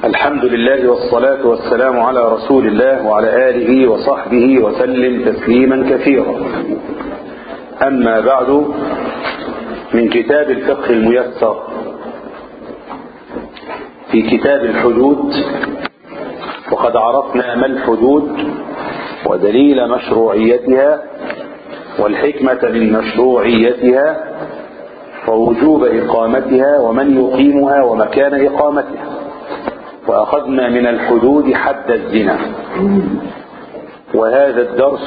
الحمد لله والصلاة والسلام على رسول الله وعلى آله وصحبه وسلم تسليما كثيرا أما بعد من كتاب الفقه الميسر في كتاب الحدود وقد عرفنا ما الحدود ودليل مشروعيتها والحكمة من مشروعيتها ووجوب إقامتها ومن يقيمها ومكان إقامتها وأخذنا من الحدود حد الزنا وهذا الدرس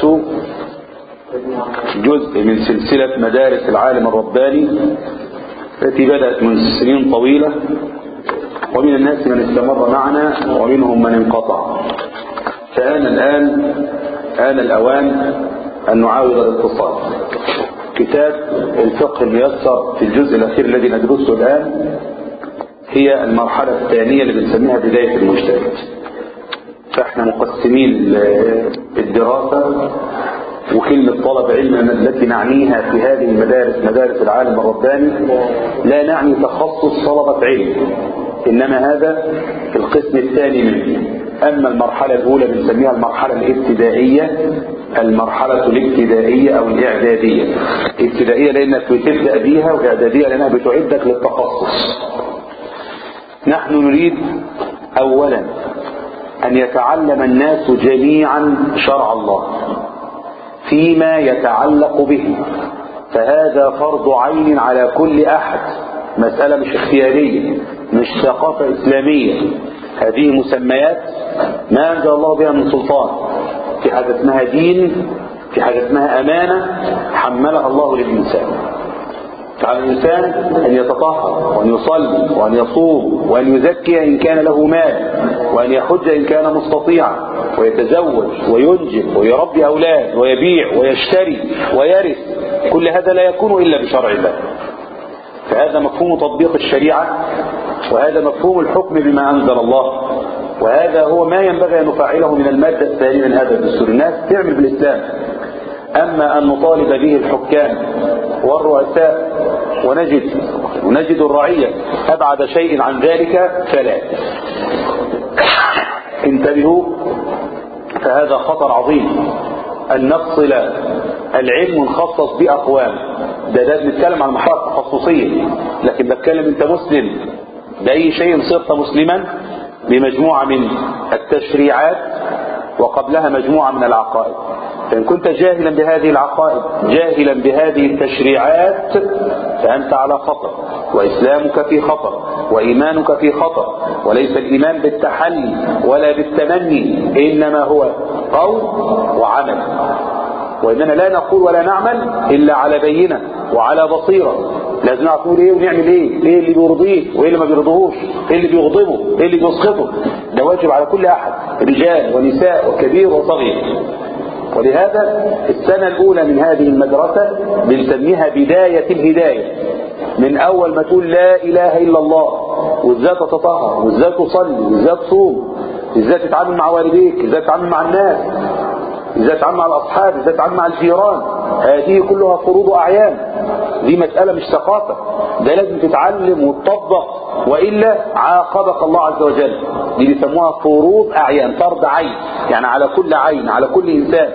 جزء من سلسلة مدارس العالم الرباني التي بدأت منذ سنين طويلة ومن الناس من استمر معنا ومنهم من انقطع فآن الآن آن الأوان أن نعاود الاتصال كتاب الفقه الميسر في الجزء الأخير الذي ندرسه الآن هي المرحلة الثانية اللي بنسميها بداية المجتهد فاحنا مقسمين الدراسة وكلمة طلب علم التي نعنيها في هذه المدارس مدارس العالم الرباني لا نعني تخصص طلبة علم إنما هذا في القسم الثاني منه أما المرحلة الأولى بنسميها المرحلة الابتدائية المرحلة الابتدائية أو الإعدادية ابتدائية لأنك بتبدأ بيها وإعدادية لأنها بتعدك للتخصص نحن نريد أولا أن يتعلم الناس جميعا شرع الله فيما يتعلق به فهذا فرض عين على كل أحد مسألة مش اختيارية مش ثقافة إسلامية هذه مسميات ما أنزل الله بها من سلطان في حاجة اسمها دين في حاجة اسمها أمانة حملها الله للإنسان فعلى الإنسان أن يتطهر وأن يصلي وأن يصوم وأن يزكي إن كان له مال وأن يحج إن كان مستطيعا ويتزوج وينجب ويربي أولاد ويبيع ويشتري ويرث كل هذا لا يكون إلا بشرع الله فهذا مفهوم تطبيق الشريعة وهذا مفهوم الحكم بما أنزل الله وهذا هو ما ينبغي أن نفعله من المادة الثانية من هذا الدستور الناس تعمل بالإسلام أما أن نطالب به الحكام والرؤساء ونجد ونجد الرعية أبعد شيء عن ذلك فلا انتبهوا فهذا خطر عظيم أن نفصل العلم ونخصص بأقوام ده ده بنتكلم عن محاضرة تخصصية لكن بتكلم أنت مسلم بأي شيء صرت مسلما بمجموعة من التشريعات وقبلها مجموعة من العقائد فإن كنت جاهلا بهذه العقائد جاهلا بهذه التشريعات فأنت على خطر وإسلامك في خطر وإيمانك في خطر وليس الإيمان بالتحلي ولا بالتمني إنما هو قول وعمل وإننا لا نقول ولا نعمل إلا على بينة وعلى بصيرة لازم نعرف نقول ايه ونعمل ايه ايه اللي بيرضيه وايه اللي ما بيرضيهوش ايه اللي بيغضبه ايه اللي بيسخطه ده واجب على كل احد رجال ونساء وكبير وصغير ولهذا السنة الأولى من هذه المدرسة بنسميها بداية الهداية من أول ما تقول لا إله إلا الله وإزاي تتطهر وإزاي تصلي وإزاي تصوم إزاي تتعامل مع والديك إزاي تتعامل مع الناس إزاي تتعامل مع الأصحاب إزاي تتعامل مع الجيران هذه كلها فروض أعيان دي مسألة مش ثقافة ده لازم تتعلم وتطبق وإلا عاقبك الله عز وجل دي بيسموها فروض أعيان فرض عين يعني على كل عين على كل إنسان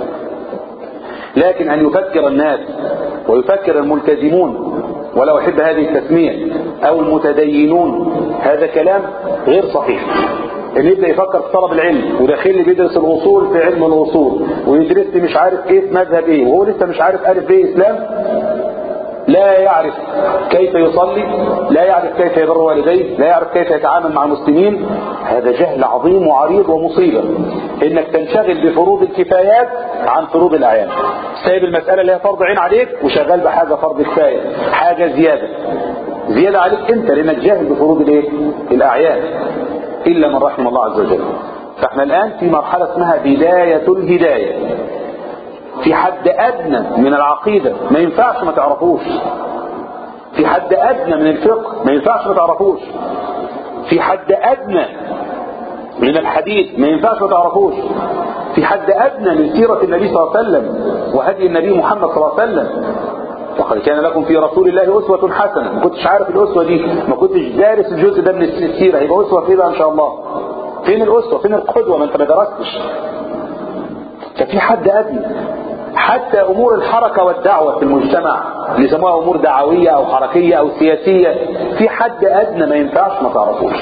لكن أن يفكر الناس ويفكر الملتزمون ولا أحب هذه التسمية أو المتدينون هذا كلام غير صحيح ان يبدا يفكر في طلب العلم وداخل لي بيدرس الاصول في علم الاصول ويدرس لي مش عارف ايه في مذهب ايه وهو لسه مش عارف الف ايه اسلام لا يعرف كيف يصلي لا يعرف كيف يبر والديه لا يعرف كيف يتعامل مع المسلمين هذا جهل عظيم وعريض ومصيبة انك تنشغل بفروض الكفايات عن فروض الاعيان سايب المسألة اللي هي فرض عين عليك وشغال بحاجة فرض كفاية حاجة زيادة زيادة عليك انت لانك جاهل بفروض الايه الاعيان الا من رحم الله عز وجل فاحنا الان في مرحلة اسمها بداية الهداية في حد ادنى من العقيدة ما ينفعش ما تعرفوش في حد ادنى من الفقه ما ينفعش ما تعرفوش في حد ادنى من الحديث ما ينفعش ما تعرفوش في حد ادنى من سيرة النبي صلى الله عليه وسلم وهدي النبي محمد صلى الله عليه وسلم لقد كان لكم في رسول الله أسوة حسنة ما كنتش عارف الأسوة دي ما كنتش دارس الجزء ده من السيرة يبقى أسوة في بقى إن شاء الله فين الأسوة فين القدوة ما أنت ما درستش ففي حد أدنى حتى أمور الحركة والدعوة في المجتمع اللي يسموها أمور دعوية أو حركية أو سياسية في حد أدنى ما ينفعش ما تعرفوش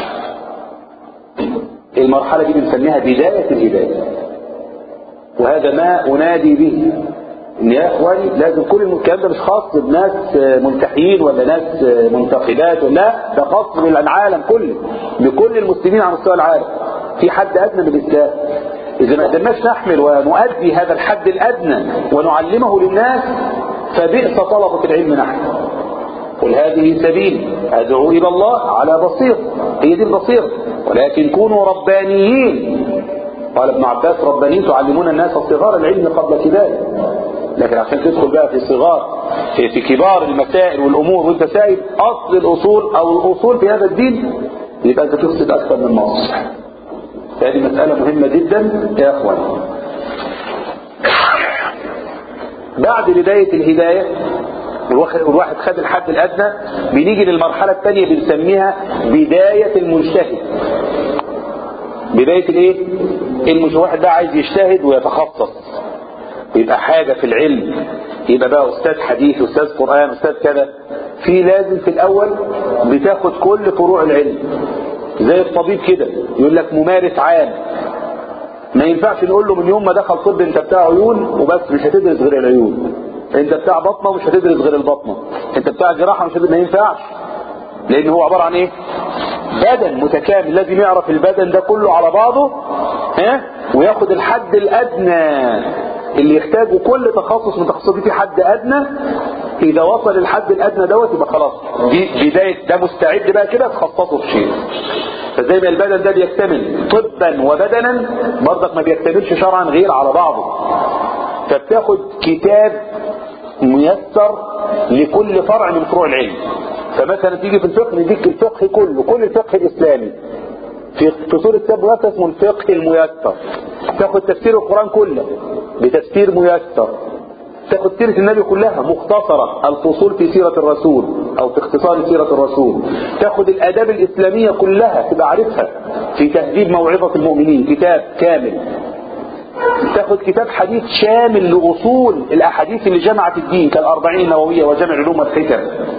المرحلة دي بنسميها بداية الهداية وهذا ما أنادي به إن يا إخواني لازم كل الكلام ده مش خاص بناس منتحين ولا ناس منتقدات لا ده خاص بالعالم كله بكل المسلمين على مستوى العالم في حد أدنى من الإسلام إذا ما قدرناش نحمل ونؤدي هذا الحد الأدنى ونعلمه للناس فبئس طلبة العلم نحن قل هذه سبيل أدعو إلى الله على بصير هي دي البصيرة ولكن كونوا ربانيين قال ابن عباس ربانيين تعلمون الناس صغار العلم قبل كباره لكن عشان تدخل بقى في صغار في, في كبار المسائل والأمور وانت سايب أصل الأصول أو الأصول في هذا الدين يبقى أنت تفسد أكثر من نص هذه مسألة مهمة جدا يا أخوان بعد بداية الهداية والواحد خد الحد الأدنى بنيجي للمرحلة الثانية بنسميها بداية المجتهد بداية الايه المجتهد واحد ده عايز يجتهد ويتخصص يبقى حاجة في العلم يبقى بقى أستاذ حديث أستاذ قرآن أستاذ كذا في لازم في الأول بتاخد كل فروع العلم زي الطبيب كده يقول لك ممارس عام ما ينفعش نقول له من يوم ما دخل طب انت بتاع عيون وبس مش هتدرس غير العيون انت بتاع بطنه ومش هتدرس غير البطنه انت بتاع جراحه مش هتدرس ما ينفعش لان هو عباره عن ايه بدن متكامل لازم يعرف البدن ده كله على بعضه ها وياخد الحد الادنى اللي يحتاجه كل تخصص من تخصصات في حد ادنى اذا وصل الحد الادنى دوت يبقى خلاص دي بدايه ده مستعد بقى كده تخصصه في شيء فزي ما البدن ده بيكتمل طبا وبدنا برضك ما بيكتملش شرعا غير على بعضه فبتاخد كتاب ميسر لكل فرع من فروع العلم فمثلا تيجي في الفقه نديك الفقه كله كل الفقه الاسلامي في في سوره كتاب ميسر اسمه الفقه الميسر تاخد تفسير القران كله بتفسير ميسر تاخد سيرة النبي كلها مختصرة الفصول في سيرة الرسول او في اختصار سيرة الرسول تاخد الاداب الاسلامية كلها تبقى عارفها في تهذيب موعظة المؤمنين كتاب كامل تاخد كتاب حديث شامل لأصول الأحاديث اللي جمعت الدين كالأربعين النووية وجمع علوم الحكم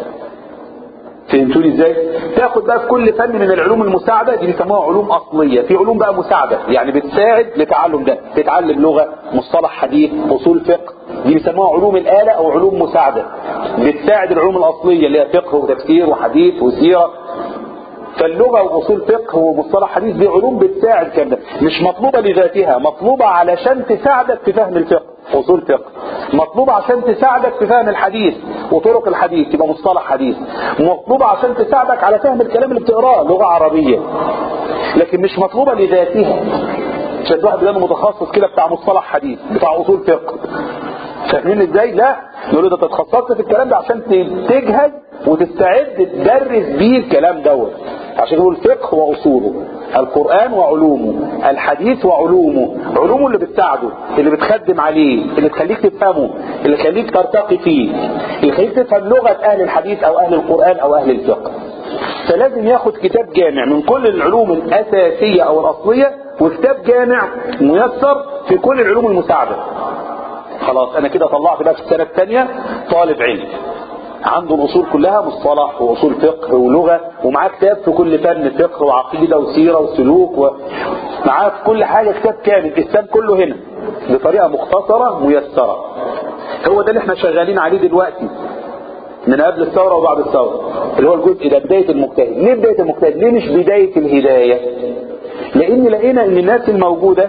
فهمتوني ازاي تاخد بقى في كل فن من العلوم المساعدة دي بيسموها علوم أصلية في علوم بقى مساعدة يعني بتساعد لتعلم ده تتعلم لغة مصطلح حديث أصول فقه دي بيسموها علوم الآلة أو علوم مساعدة بتساعد العلوم الأصلية اللي هي فقه وتفسير وحديث وسيرة فاللغة وأصول فقه ومصطلح حديث دي علوم بتساعد كده مش مطلوبة لذاتها مطلوبة علشان تساعدك في فهم الفقه أصول فقه مطلوبة عشان تساعدك في فهم الحديث وطرق الحديث يبقى مصطلح حديث مطلوبة عشان تساعدك على فهم الكلام اللي بتقراه لغة عربية لكن مش مطلوبة لذاتها عشان الواحد بيبقى متخصص كده بتاع مصطلح حديث بتاع أصول فقه فاهمين ازاي لا يقولوا ده تتخصصت في الكلام ده عشان تجهز وتستعد تدرس بيه الكلام دوت عشان يقول الفقه واصوله القرآن وعلومه الحديث وعلومه علومه اللي بتساعده اللي بتخدم عليه اللي تخليك تفهمه اللي تخليك ترتقي فيه اللي يخليك تفهم لغة اهل الحديث او اهل القرآن او اهل الفقه فلازم ياخد كتاب جامع من كل العلوم الاساسية او الاصلية وكتاب جامع ميسر في كل العلوم المساعدة خلاص انا كده طلعت بقى في السنة الثانية طالب علم عنده الأصول كلها مصطلح وأصول فقه ولغة ومعاه كتاب في كل فن فقه وعقيدة وسيرة وسلوك ومعاه في كل حاجة كتاب كامل الإسلام كله هنا بطريقة مختصرة ميسرة هو ده اللي احنا شغالين عليه دلوقتي من قبل الثورة وبعد الثورة اللي هو الجزء ده بداية المجتهد ليه بداية المجتهد ليه مش بداية الهداية لأن لقينا ان الناس الموجودة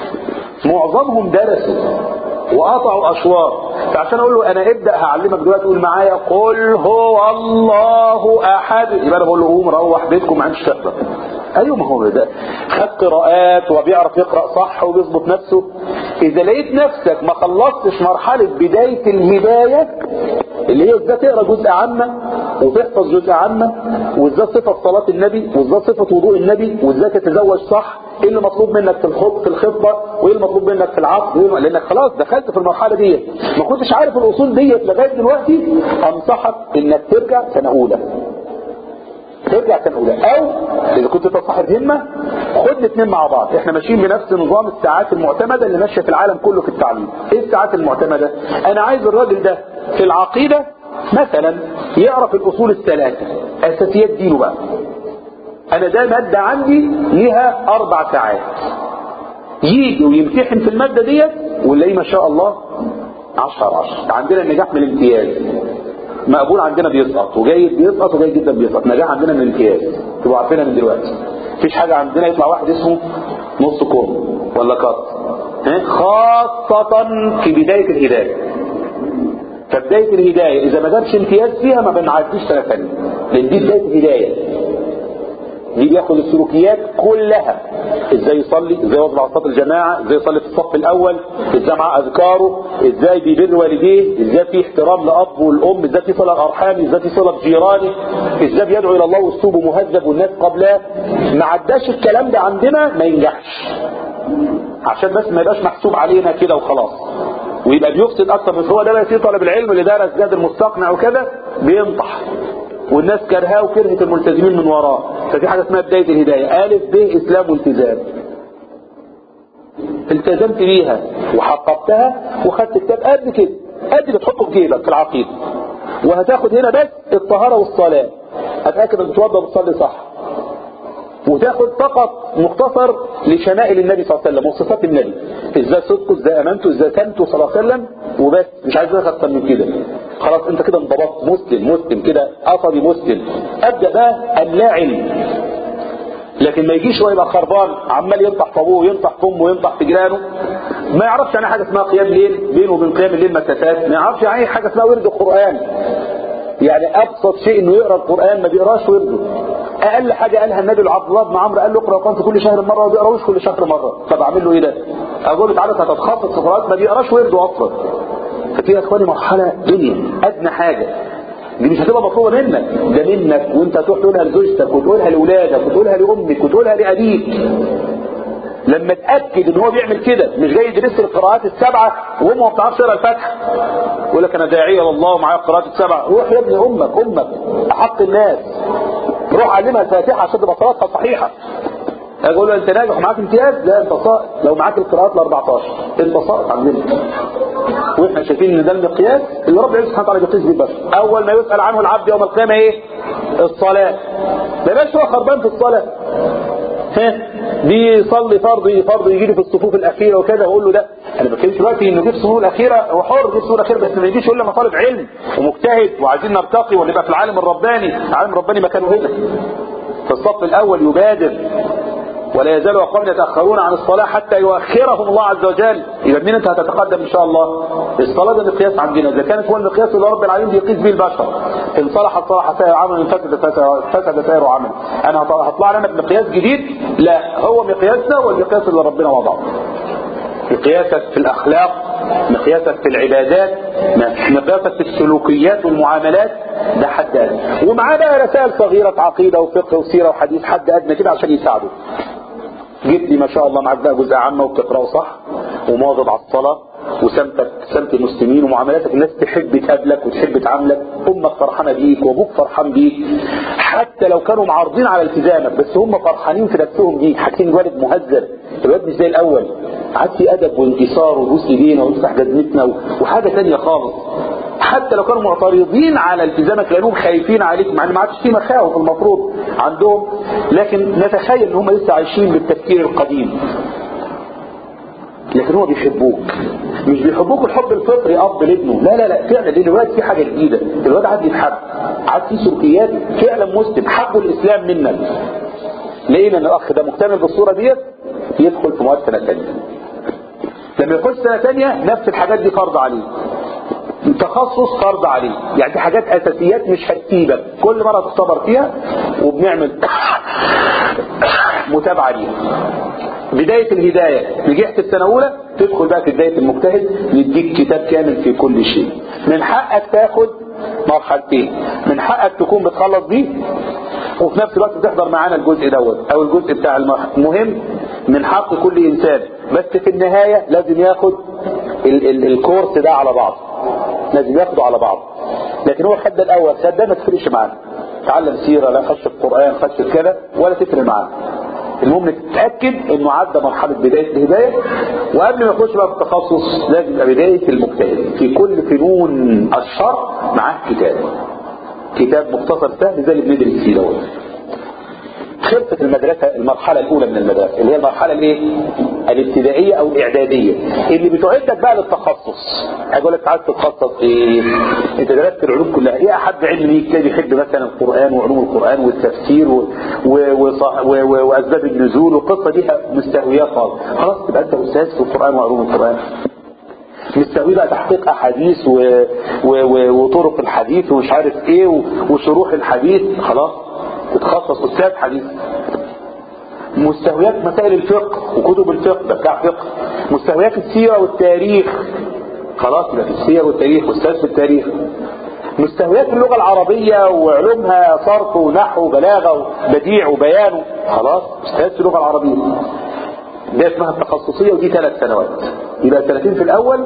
معظمهم درسوا وقطعوا اشواط فعشان اقول له انا ابدا هعلمك دلوقتي تقول معايا قل هو الله احد يبقى انا بقول له قوم روح بيتكم ما عندش تحضر ايوه ما هو ده خد قراءات وبيعرف يقرا صح وبيظبط نفسه اذا لقيت نفسك ما خلصتش مرحله بدايه الهدايه اللي هي ازاي تقرا جزء عامه وتحفظ جزء عامه وازاي صفه صلاه النبي وازاي صفه وضوء النبي وازاي تتزوج صح ايه اللي مطلوب منك في الخط في الخطبه وايه اللي مطلوب منك في العقد وإيه- لانك خلاص دخلت في المرحله دي ما كنتش عارف الاصول ديت لغايه دلوقتي انصحك انك ترجع سنه اولى ترجع سنه اولى او اذا كنت تصاحب همه خد الاثنين مع بعض احنا ماشيين بنفس نظام الساعات المعتمده اللي ماشيه في العالم كله في التعليم ايه الساعات المعتمده انا عايز الراجل ده في العقيده مثلا يعرف الاصول الثلاثه اساسيات دينه بقى انا ده ماده عندي ليها اربع ساعات يجي ويمتحن في الماده ديت ونلاقيه ما شاء الله 10 على 10 عندنا النجاح من الامتياز مقبول عندنا بيسقط وجيد بيسقط وجيد جدا بيسقط نجاح عندنا من الامتياز تبقوا عارفينها من دلوقتي مفيش حاجه عندنا يطلع واحد اسمه نص كوم ولا كات ها؟ خاصة في بداية الهداية فبداية الهداية إذا ما جابش امتياز فيها ما بنعديش سنة ثانية لأن دي بداية الهداية دي بياخد السلوكيات كلها ازاي يصلي ازاي يواظب على صلاه الجماعه ازاي يصلي في الصف الاول ازاي مع اذكاره ازاي بيبر والديه ازاي في احترام لاب والام ازاي في صله الارحام ازاي في صله بجيرانه ازاي بيدعو الى الله واسلوبه مهذب والناس قبلاه ما عداش الكلام ده عندنا ما ينجحش عشان بس ما يبقاش محسوب علينا كده وخلاص ويبقى بيفسد اكتر من هو ده بقى في طالب العلم اللي درس زاد المستقنع وكده بينطح والناس كرهاه وكرهت الملتزمين من وراه ففي حاجه اسمها بدايه الهدايه الف ب اسلام والتزام التزمت بيها وحققتها وخدت كتاب قد كده قد اللي تحطه في جيبك في العقيده وهتاخد هنا بس الطهاره والصلاه اتاكد انك تتوضا وتصلي صح وتاخد فقط مختصر لشمائل النبي صلى الله عليه وسلم وصفات النبي ازاي صدقه ازاي امنته ازاي كنته صلى الله عليه وسلم وبس مش عايز منك اكتر من كده خلاص انت كده انضبطت مسلم مسلم كده قصدي مسلم ابدا بقى اللاعن لكن ما يجيش هو يبقى خربان عمال ينطح في ابوه وينطح في امه وينطح في جيرانه ما يعرفش يعني حاجه اسمها قيام ليل بينه وبين قيام الليل مسافات ما يعرفش يعني حاجه اسمها ورد القران يعني ابسط شيء انه يقرا القران ما بيقراش ورده اقل حاجه قالها النبي لعبد الله بن عمرو قال له اقرا القران في كل شهر مره وما بيقراوش كل شهر مره طب اعمل له ايه ده اقول له تعالى هتتخصص في القران ما بيقراش ورده اصلا ففي يا اخواني مرحله دنيا ادنى حاجه دي مش هتبقى مطلوبه منك ده منك وانت هتروح تقولها لزوجتك وتقولها لاولادك وتقولها لامك وتقولها لابيك لما تاكد ان هو بيعمل كده مش جاي يدرس القراءات السبعه وامه ما بتعرفش تقرا الفاتحه يقول لك انا داعيه والله ومعايا القراءات السبعه روح يا ابني امك امك احق الناس روح علمها الفاتحه عشان تبقى صلاتها صحيحه اقول له انت ناجح ومعاك امتياز لا انت ساقط لو معاك القراءات ال 14 انت ساقط عندنا واحنا شايفين ان ده المقياس اللي رب العزه سبحانه وتعالى بيقيس بيه البشر اول ما يسال عنه العبد يوم القيامه ايه الصلاه ما يبقاش هو خربان في الصلاه ها بيصلي فرض فرض يجي لي في الصفوف الاخيره وكذا واقول له ده انا بتكلمش دلوقتي انه جه في الصفوف الاخيره هو حر جه في الصفوف الاخيره بس ما يجيش يقول لي انا طالب علم ومجتهد وعايزين نرتقي ونبقى في العالم الرباني العالم الرباني مكانه هنا في الصف الاول يبادر ولا يزال اقوام يتاخرون عن الصلاه حتى يؤخرهم الله عز وجل يبقى مين انت هتتقدم ان شاء الله الصلاه ده مقياس عندنا اذا كانت هو المقياس اللي رب العالمين بيقيس به البشر ان صلح صلح سائر عمل ان فسد فسد سائر عمل انا هطلع لنا بمقياس جديد لا هو مقياسنا والمقياس اللي ربنا وضعه مقياسك في الاخلاق مقياسك في العبادات مقياسك في السلوكيات والمعاملات ده حد ادنى ومعاه بقى رسائل صغيره عقيده وفقه وسيره وحديث حد ادنى كده عشان يساعده جيت لي ما شاء الله معاك بقى جزء عامه وبتقراه صح ومواظب على الصلاه وسمتك سمت المسلمين ومعاملاتك الناس تحب تقابلك وتحب تعاملك امك فرحانه بيك وابوك فرحان بيك حتى لو كانوا معارضين على التزامك بس هم فرحانين في نفسهم بيك حاسين الوالد مهذب الوالد مش زي الاول عاد في ادب وانكسار وبوس ايدينا ونفتح جزمتنا وحاجه ثانيه خالص حتى لو كانوا معترضين على التزامك لانهم خايفين عليك مع ان ما عادش في مخاوف المفروض عندهم لكن نتخيل ان هم لسه عايشين بالتفكير القديم لكن هو بيحبوك مش بيحبوك الحب الفطري اب لابنه لا لا لا فعلا لان الواد في حاجه جديده الواد عاد يتحب عاد في سلوكيات فعلا مسلم حبوا الاسلام منك لقينا ان الاخ ده مكتمل بالصوره ديت يدخل في مواد سنه ثانيه لما يخش سنه ثانيه نفس الحاجات دي فرض عليه تخصص فرض عليه يعني دي حاجات اساسيات مش هتسيبك كل مره تختبر فيها وبنعمل متابعه ليها بداية الهداية نجحت السنة أولى تدخل بقى في بداية المجتهد نديك كتاب كامل في كل شيء من حقك تاخد مرحلتين من حقك تكون بتخلص دي وفي نفس الوقت تحضر معانا الجزء دوت او الجزء بتاع المهم من حق كل انسان بس في النهاية لازم ياخد ال ال الكورس ده على بعض لازم ياخده على بعض لكن هو خد ده الاول خد ده ما تفرقش معاه تعلم سيرة لا خش القرآن خش كده ولا تفرق معاه المهم تتأكد انه عدى مرحلة بداية الهداية وقبل ما يخش بقى في التخصص لازم يبقى بداية المجتهد في كل فنون الشرع معاه كتاب كتاب مختصر سهل زي اللي بندرس فيه دوت خلصت المدرسة المرحلة الأولى من المدرسة اللي هي المرحلة الايه؟ الابتدائية أو الإعدادية اللي بتعدك بقى للتخصص أقول لك عايز تتخصص إيه؟ أنت درست العلوم كلها إيه أحد علم ليك كده يحب مثلا القرآن وعلوم القرآن والتفسير و... و... وصح... و... و... وأسباب النزول والقصة دي مستهويات خالص خلاص تبقى أنت أستاذ في القرآن وعلوم القرآن مستوي بقى تحقيق احاديث و... و... و... وطرق الحديث ومش عارف ايه و... وشروح الحديث خلاص تتخصص استاذ حديث مستويات مسائل الفقه وكتب الفقه ده بتاع فقه مستويات السيره والتاريخ خلاص يبقى في السير والتاريخ استاذ في التاريخ مستويات اللغه العربيه وعلومها صرف ونحو وبلاغه وبديع وبيان خلاص استاذ في اللغه العربيه ده اسمها التخصصيه ودي ثلاث سنوات يبقى سنتين في الاول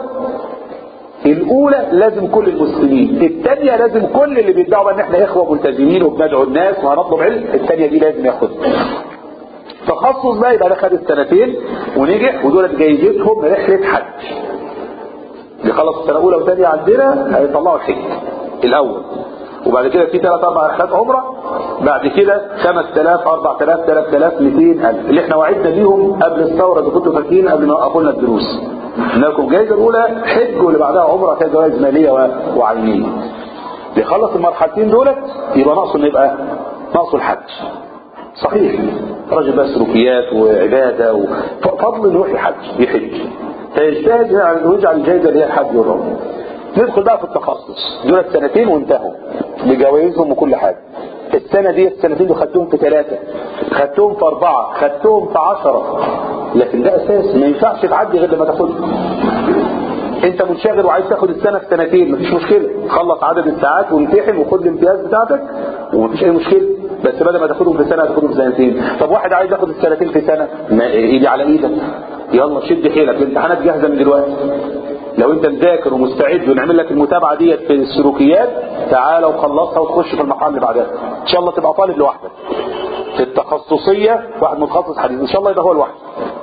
الاولى لازم كل المسلمين الثانيه لازم كل اللي بيدعوا ان احنا اخوه ملتزمين وبندعو الناس وهنطلب علم الثانيه دي لازم ياخدها تخصص بقى يبقى ده خد السنتين ونجح ودول جايزتهم رحله حج اللي خلص السنه الاولى وثانيه عندنا هيطلعوا الحج الاول وبعد كده في ثلاث اربع رحلات عمره بعد كده 5000 4000 3000 200000 اللي احنا وعدنا بيهم قبل الثوره اللي كنتوا فاكرين قبل ما وقفوا لنا الدروس لكم الجائزه الاولى حج واللي بعدها عمره كانت جوائز ماليه وعينيه يخلص المرحلتين دولت يبقى ناقصه انه يبقى ناقصه الحج صحيح راجل بقى سلوكيات وعباده وفضل انه يروح الحج يحج فيجتهد ويجعل الجائزه اللي هي الحج والعمره ندخل بقى في التخصص دول السنتين وانتهوا بجوائزهم وكل حاجة السنة دي السنتين دول خدتهم في ثلاثة خدتهم في أربعة خدتهم في عشرة لكن ده أساس ما ينفعش تعدي غير لما تاخدهم انت منشغل وعايز تاخد السنة في سنتين مفيش مشكلة خلص عدد الساعات وامتحن وخد الامتياز بتاعتك ومفيش اي مشكلة بس بدل ما تاخدهم في سنة هتاخدهم في سنتين طب واحد عايز ياخد السنتين في سنة ما ايدي على ايدك يلا شد حيلك الامتحانات جاهزة من دلوقتي لو انت مذاكر ومستعد ونعمل لك المتابعة ديت في السلوكيات تعالى وخلصها وتخش في المرحلة اللي بعدها ان شاء الله تبقى طالب لوحدك في التخصصية واحد متخصص حديث ان شاء الله يبقى هو لوحده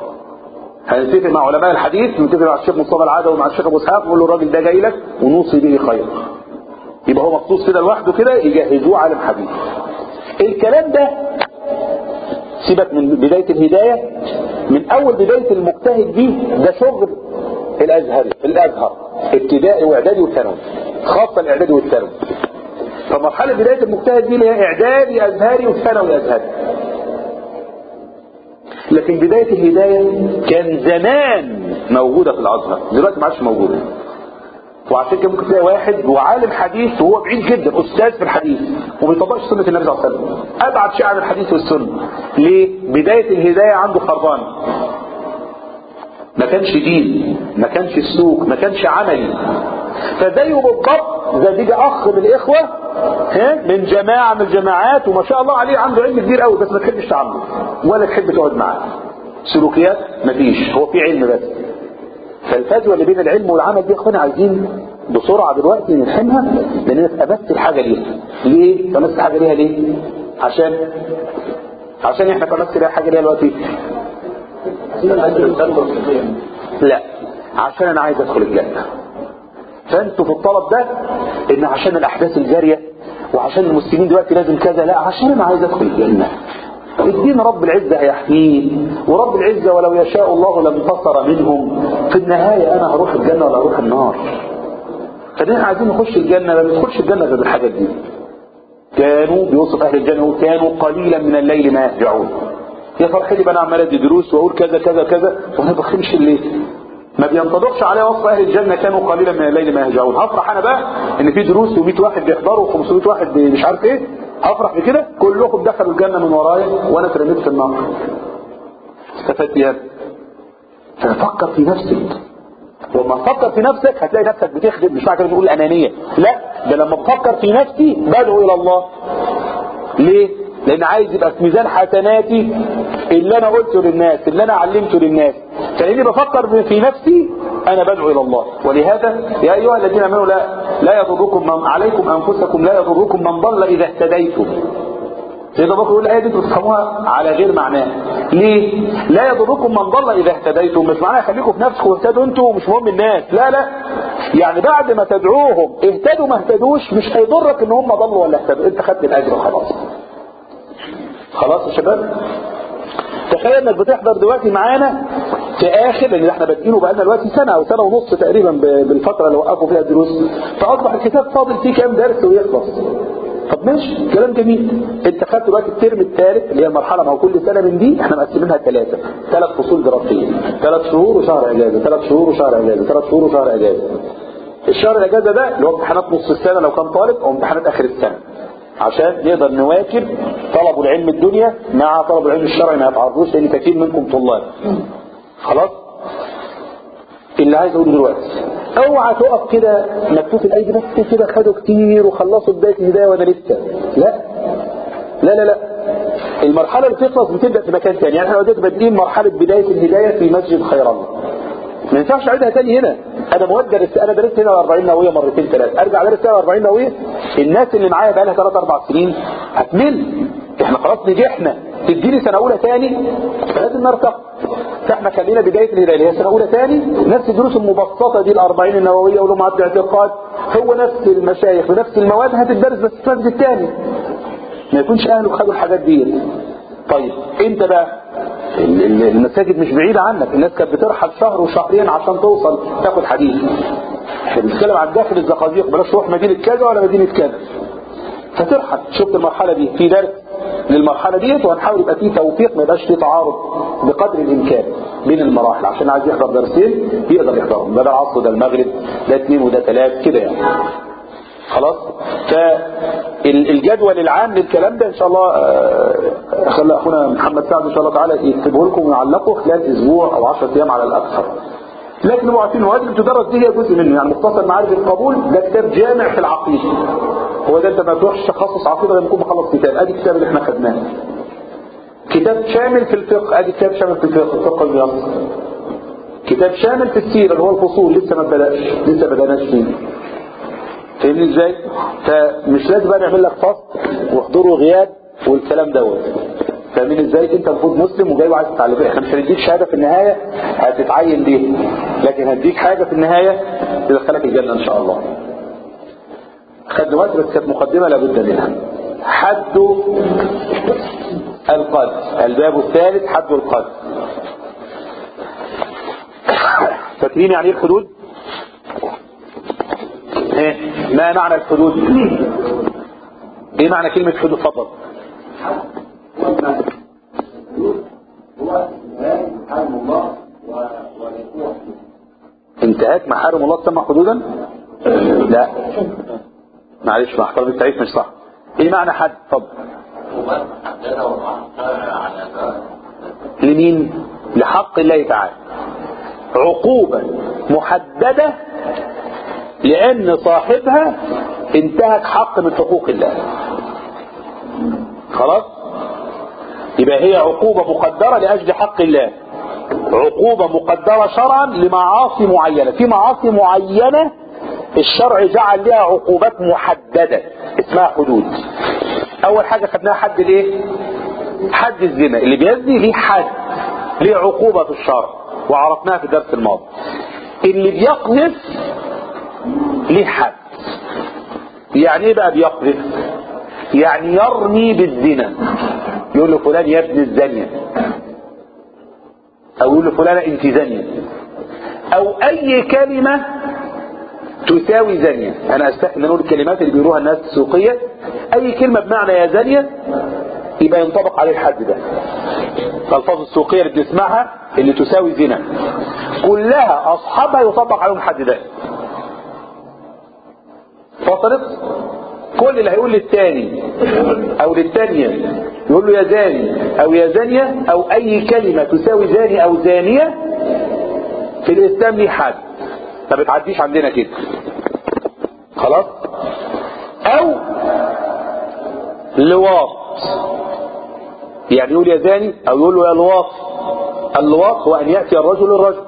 هنتفق مع علماء الحديث نتفق مع الشيخ مصطفى العادة ومع الشيخ ابو اسحاق ونقول له الراجل ده جاي لك ونوصي به خير يبقى هو مخصوص كده لوحده كده يجهزوه عالم حديث الكلام ده سيبك من بداية الهداية من اول بداية المجتهد دي ده شغل الازهري الازهر ابتدائي واعدادي وثانوي خاصة الاعدادي والثانوي فمرحلة بداية المجتهد دي اللي هي اعدادي ازهري وثانوي ازهري لكن بداية الهداية كان زمان موجودة في الازهر دلوقتي ما عادش موجودة وعشان كده ممكن تلاقي واحد هو عالم حديث وهو بعيد جدا استاذ في الحديث وما بيطبقش سنه النبي صلى الله عليه وسلم ابعد شيء عن الحديث والسنه ليه بدايه الهدايه عنده خربان ما كانش دين ما كانش سلوك ما كانش عملي فزيه بالضبط زي بيجي اخ من الاخوه ها من جماعه من الجماعات وما شاء الله عليه عنده علم كبير قوي بس ما تحبش تعامله ولا تحب تقعد معاه سلوكيات مفيش هو في علم بس فالفجوه اللي بين العلم والعمل دي يا اخوانا عايزين بسرعه دلوقتي نلحمها لان تمثل حاجه ليها ليه تمثل حاجه ليها ليه عشان عشان احنا تمثل حاجه ليها دلوقتي لا عشان انا عايز ادخل الجنه فانتوا في الطلب ده ان عشان الاحداث الجاريه وعشان المسلمين دلوقتي لازم كذا لا عشان انا عايز ادخل الجنه الدين رب العزة هيحميه ورب العزة ولو يشاء الله لانتصر منهم في النهاية أنا هروح الجنة ولا هروح النار فدينا عايزين نخش الجنة لا ندخلش الجنة غير بالحاجات دي كانوا بيوصف أهل الجنة وكانوا قليلا من الليل ما يهجعون يا فرحتي بقى انا عمال ادي دروس واقول كذا كذا كذا وانا بخمش الليل ما بينطبقش عليه وصف اهل الجنه كانوا قليلا من الليل ما يهجعون هفرح انا بقى ان في دروس و100 واحد بيحضروا و500 واحد مش عارف ايه هفرح بكده كلكم دخلوا الجنه من ورايا وانا اترميت في النار استفدت ايه ففكر في نفسك وما تفكر في نفسك هتلاقي نفسك بتخدم مش معنى كده بنقول انانيه لا ده لما بفكر في نفسي بدعو الى الله ليه لان عايز يبقى في ميزان حسناتي اللي انا قلته للناس اللي انا علمته للناس فاني بفكر في نفسي انا بدعو الى الله ولهذا يا ايها الذين امنوا لا لا يضركم من عليكم انفسكم لا يضركم من ضل اذا اهتديتم سيدنا بكر يقول الايه دي تفهموها على غير معناها ليه لا يضركم من ضل اذا اهتديتم مش معناها خليكم في نفسكم واهتدوا انتوا ومش مهم الناس لا لا يعني بعد ما تدعوهم اهتدوا ما اهتدوش مش هيضرك ان هم ضلوا ولا اهتدوا انت خدت الاجر خلاص خلاص يا شباب تخيل انك بتحضر دلوقتي معانا في اخر لان احنا بادئينه بقالنا دلوقتي سنه او سنه ونص تقريبا بالفتره اللي وقفوا فيها الدروس فاصبح الكتاب فاضل فيه كام درس ويخلص طب ماشي كلام جميل انت خدت دلوقتي الترم الثالث اللي هي المرحله ما هو كل سنه من دي احنا مقسمينها ثلاثه ثلاث فصول دراسيه ثلاث شهور وشهر اجازه ثلاث شهور وشهر اجازه ثلاث شهور وشهر اجازه الشهر الاجازه ده اللي هو امتحانات نص السنه لو كان طالب او امتحانات اخر السنه عشان نقدر نواكب طلب العلم الدنيا مع طلب العلم الشرعي ما يتعرضوش لان كثير منكم طلاب خلاص اللي عايز اقوله دلوقتي اوعى تقف كده مكتوف الايدي بس كده خدوا كتير وخلصوا بدايه الهدايه وانا لسه لا لا لا لا المرحله اللي تخلص بتبدا في مكان ثاني يعني احنا دلوقتي بادئين مرحله بدايه الهدايه في مسجد خير الله ما ينفعش اعيدها تاني هنا انا مواد درست انا درست هنا 40 نوويه مرتين ثلاثه ارجع درست هنا 40 نوويه الناس اللي معايا بقى لها 3 4 سنين هتمل احنا خلاص نجحنا تديني سنه اولى تاني فلازم نرتقي فاحنا خلينا بدايه الهدايه اللي هي سنه اولى تاني نفس الدروس المبسطه دي ال 40 النوويه ولمعات الاعتقاد هو نفس المشايخ ونفس المواد هتدرس بس في المسجد الثاني ما يكونش اهله خدوا الحاجات دي طيب انت بقى المساجد مش بعيدة عنك الناس كانت بترحل شهر وشهرين عشان توصل تاخد حديث احنا بنتكلم عن داخل الزقازيق بلاش تروح مدينة كذا ولا مدينة كذا فترحل شفت المرحلة دي في درس للمرحلة ديت وهنحاول يبقى فيه توفيق ما يبقاش فيه تعارض بقدر الامكان بين المراحل عشان عايز يحضر درسين يقدر يحضرهم ده العصر ده المغرب ده اثنين وده ثلاث كده يعني خلاص فالجدول العام للكلام ده ان شاء الله خلى اخونا محمد سعد ان شاء الله تعالى يكتبه لكم ويعلقه خلال اسبوع او 10 ايام على الاكثر لكن هو عارفين المواد اللي بتدرس دي هي جزء منه يعني مختصر معارف القبول ده كتاب جامع في العقيده هو ده انت ما تروحش تخصص عقيده لما تكون مخلص كتاب ادي الكتاب اللي احنا خدناه كتاب شامل في الفقه ادي كتاب شامل في الفقه الفقه الميسر كتاب شامل في السيره اللي هو الفصول لسه ما بداش لسه ما بداناش فيه فاهمني ازاي فمش لازم بقى نعمل لك فصل وحضور وغياب والكلام دوت فاهمين ازاي انت المفروض مسلم وجاي وعايز تتعلم احنا مش هنديك شهاده في النهايه هتتعين بيها لكن هنديك حاجه في النهايه تدخلك الجنه ان شاء الله خد وقت بس كانت مقدمه لابد منها حد القذف الباب الثالث حد القذف فاكرين يعني ايه الحدود ايه ما معنى الحدود ايه معنى كلمة حدود فضل انتهاك محارم الله تسمى حدودا لا معلش مع احترام التعريف مش صح ايه معنى حد فضل لمين لحق الله تعالى عقوبة محددة لأن صاحبها انتهك حق من حقوق الله خلاص يبقى هي عقوبة مقدرة لأجل حق الله عقوبة مقدرة شرعا لمعاصي معينة في معاصي معينة الشرع جعل لها عقوبات محددة اسمها حدود أول حاجة خدناها حد الايه حد الزنا اللي بيزني ليه حد ليه عقوبة في الشرع وعرفناها في الدرس الماضي اللي بيقذف ليه حد يعني ايه بقى بيقذف يعني يرمي بالزنا يقول له فلان يا ابن الزانية او يقول له فلانة انت زانية او اي كلمة تساوي زانية انا استحي ان اقول الكلمات اللي بيقولوها الناس السوقية اي كلمة بمعنى يا زانية يبقى ينطبق عليه الحد ده الالفاظ السوقية اللي بنسمعها اللي تساوي زنا كلها اصحابها يطبق عليهم الحد ده وصلت كل اللي هيقول للتاني او للتانية يقول له يا زاني او يا زانية او اي كلمة تساوي زاني او زانية في الاسلام ليه حد ما بتعديش عندنا كده خلاص او لواط يعني يقول يا زاني او يقول له يا لواط اللواط هو ان يأتي الرجل الرجل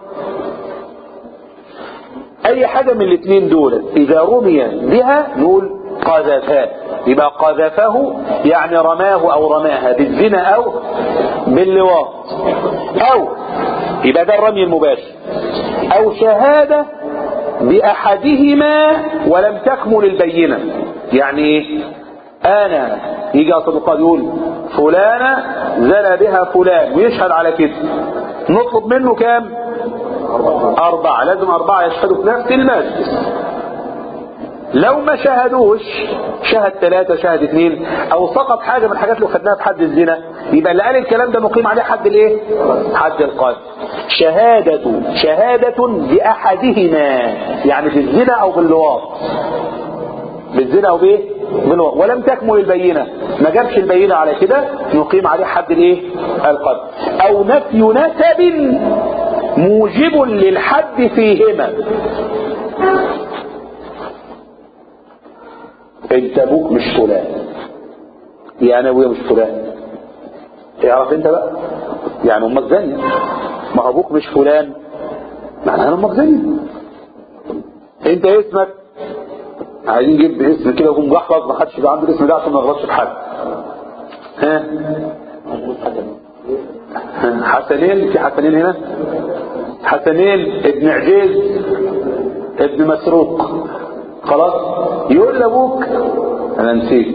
اي حاجة من الاثنين دول اذا رمي بها نقول قذفاه يبقى قذفه يعني رماه او رماها بالزنا او باللواط او يبقى ده الرمي المباشر او شهادة باحدهما ولم تكمل البينة يعني ايه انا يجي اصل القاضي يقول فلانة زنى بها فلان ويشهد على كده نطلب منه كام اربعة لازم اربعة يشهدوا في نفس المجلس لو ما شاهدوش شهد ثلاثة شهد اثنين او سقط حاجة من الحاجات اللي خدناها في حد الزنا يبقى اللي قال الكلام ده مقيم عليه حد الايه حد القذف شهادة شهادة بأحدهما يعني في الزنا او باللواط بالزنا او بايه باللواط ولم تكمل البينة ما جابش البينة على كده نقيم عليه حد الايه القذف او نفي نسب موجب للحد فيهما انت ابوك مش فلان يعني ابويا مش فلان اعرف انت بقى يعني امك زانية ما ابوك مش فلان معناها امك زانية انت اسمك عايزين نجيب اسم كده يكون محفظ ما حدش يبقى عنده الاسم ده عشان ما يغلطش في حد ها حسنين في حسنين هنا حسنين ابن عجيز ابن مسروق خلاص يقول لابوك انا نسيت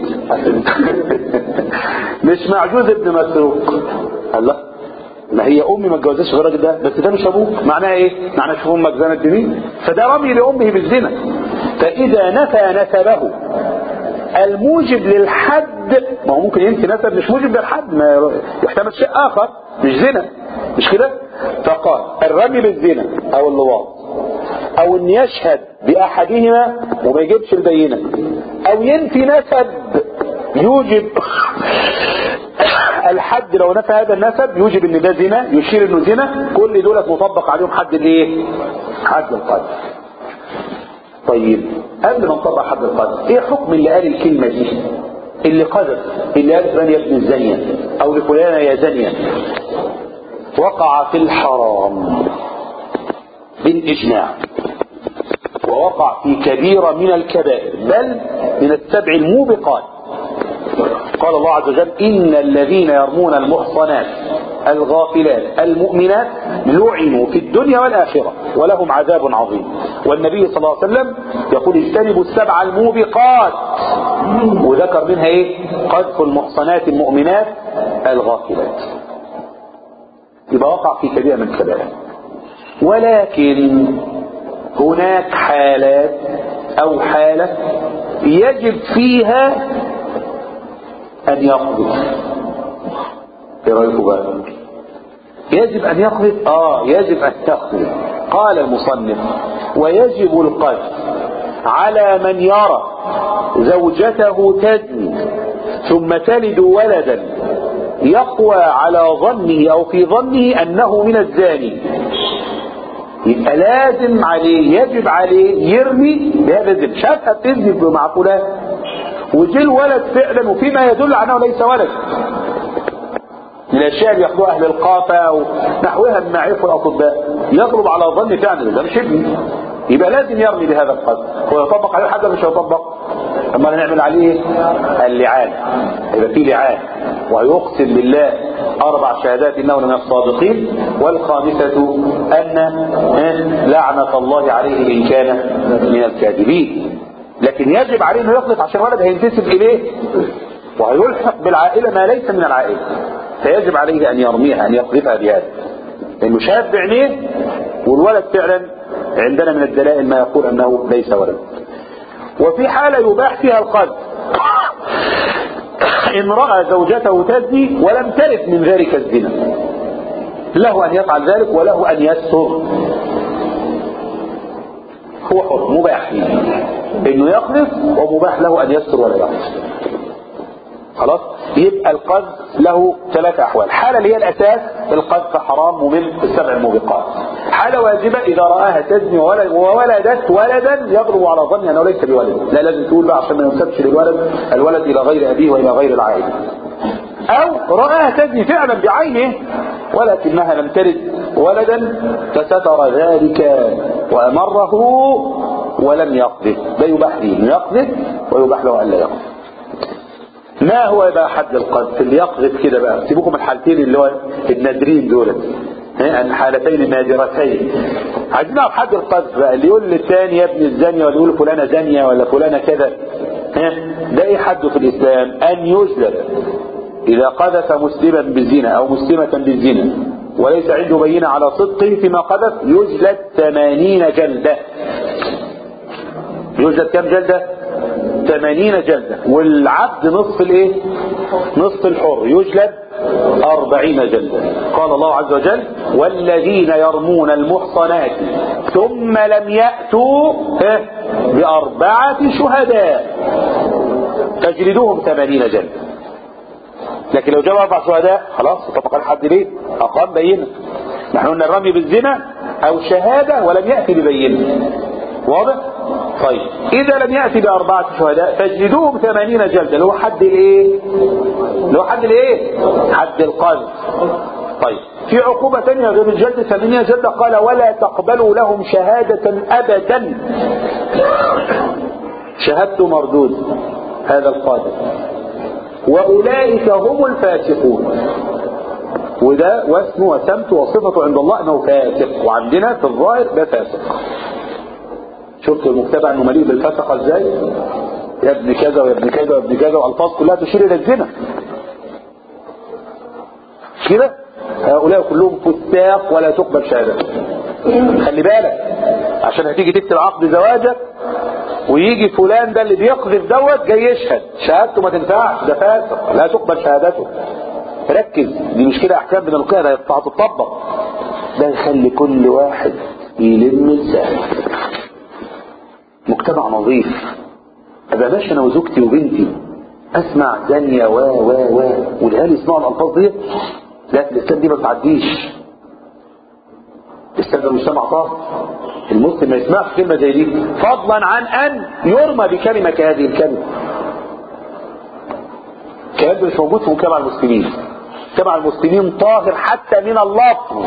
مش معجوز ابن مسروق الله ما هي امي ما اتجوزتش غير الراجل ده بس ده مش ابوك معناها ايه معناها شوف امك زنت بمين فده رمي لامه بالزنا فاذا نفى نسبه الموجب للحد ما هو ممكن ينفي نسب مش موجب للحد ما يحتمل شيء اخر مش زنا مش كده فقال الرمي بالزنا او اللواط او ان يشهد باحدهما وما يجيبش البينة او ينفي نسب يوجب الحد لو نفى هذا النسب يوجب ان ده زنا يشير انه زنا كل دولت مطبق عليهم حد الايه حد القذف طيب قبل ما نطبق حد القذف ايه حكم اللي قال الكلمة دي اللي قذف اللي قال فلان يا ابن الزانية او لفلانة يا زانية وقع في الحرام بالإجماع ووقع في كبيرة من الكبائر بل من السبع الموبقات قال الله عز وجل إن الذين يرمون المحصنات الغافلات المؤمنات لعنوا في الدنيا والآخرة ولهم عذاب عظيم والنبي صلى الله عليه وسلم يقول اجتنبوا السبع الموبقات وذكر منها ايه قذف المحصنات المؤمنات الغافلات يبقى وقع في كبيرة من الكبائر ولكن هناك حالات او حالة يجب فيها ان يقذف ايه رايكم بقى يجب ان يقذف اه يجب ان يقذف قال المصنف ويجب القذف على من يرى زوجته تزني ثم تلد ولدا يقوى على ظنه او في ظنه انه من الزاني يبقى لازم عليه يجب عليه يرمي بهذا الذنب شافها بتذنب مع فلان وجي الولد فعلا وفيما يدل على انه ليس ولد من الاشياء اللي ياخدوها اهل القافه ونحوها مما يعرفه الاطباء يغلب على ظن فعلا ده مش ابني يبقى لازم يرمي بهذا القدر هو يطبق عليه حاجه مش هيطبق اما نعمل عليه اللعان يبقى في لعان ويقسم بالله اربع شهادات انه من الصادقين والخامسه ان لعنه الله عليه ان كان من الكاذبين لكن يجب عليه انه يخلص عشان ولد هينتسب اليه وهيلحق بالعائله ما ليس من العائله فيجب عليه ان يرميها ان يقذفها بهذا لانه شاف بعينيه والولد فعلا عندنا من الدلائل ما يقول انه ليس ولد وفي حالة يباح فيها القذف ان رأى زوجته تزني ولم ترث من ذلك الزنا له ان يفعل ذلك وله ان يستر هو حر مباح انه يقذف ومباح له ان يستر ولا يقذف خلاص يبقى القذف له ثلاث احوال حالة اللي هي الاساس القذف حرام ممل السبع الموبقات حالة واجبة اذا رآها تزني وولدت ولدا يغلب على ظن انه ليس بولد لا لازم تقول بقى عشان ما ينسبش للولد الولد الى غير ابيه والى غير العائلة أو رآها تزني فعلا بعينه ولكنها لم تلد ولدا فستر ذلك وأمره ولم يقذف ده يباح له انه يقذف ويباح له أن لا يقذف ما هو بقى حد القذف اللي يقذف كده بقى سيبوكم الحالتين اللي هو النادرين دول الحالتين النادرتين عايزين نعرف حد القذف بقى اللي يقول للثاني يا ابن الزانية ولا يقول فلانة زانية ولا فلانة كذا ده ايه حده في الاسلام ان يجلد اذا قذف مسلما بالزنا او مسلمة بالزنا وليس عنده بينة على صدقه فيما قذف يجلد ثمانين جلدة يجلد كم جلدة ثمانين جلدة والعبد نصف الايه نصف الحر يجلد أربعين جلدة قال الله عز وجل والذين يرمون المحصنات ثم لم يأتوا بأربعة شهداء تجلدوهم ثمانين جلدة لكن لو جابوا أربع شهداء خلاص طبق الحد ليه أقام بينة نحن قلنا الرمي بالزنا أو شهادة ولم يأتي ببينة واضح طيب إذا لم يأتي بأربعة شهداء فاجلدوهم ثمانين جلدة اللي هو حد الإيه اللي هو حد الإيه حد القذف طيب في عقوبة ثانية غير الجلد ثمانية جلدة قال ولا تقبلوا لهم شهادة أبدا شهادته مردود هذا القادر وأولئك هم الفاسقون وده واسمه وسمته وصفته عند الله انه فاسق وعندنا في الظاهر ده فاسق شفت المجتمع انه مليء بالفسقه ازاي يا ابن كذا ويا ابن كذا ويا ابن كذا والفاظ كلها تشير الى الزنا كده هؤلاء كلهم فساق ولا تقبل شهادتهم خلي بالك عشان هتيجي تكتب عقد زواجك ويجي فلان ده اللي بيقذف دوت جاي يشهد شهادته ما تنفعش ده فاسق لا تقبل شهادته ركز دي مش كده احكام بنلقيها ده هتطبق ده يخلي كل واحد يلم لسانه مجتمع نظيف ابقى ماشي انا وزوجتي وبنتي اسمع زانية و و و والهالي يسمعوا الالفاظ دي لا في الاسلام دي ما تعديش الاسلام ده مجتمع طاهر المسلم ما يسمعش كلمه زي دي فضلا عن ان يرمى بكلمه كهذه الكلمه الكلام ده مش موجود في مجتمع المسلمين مجتمع المسلمين طاهر حتى من اللفظ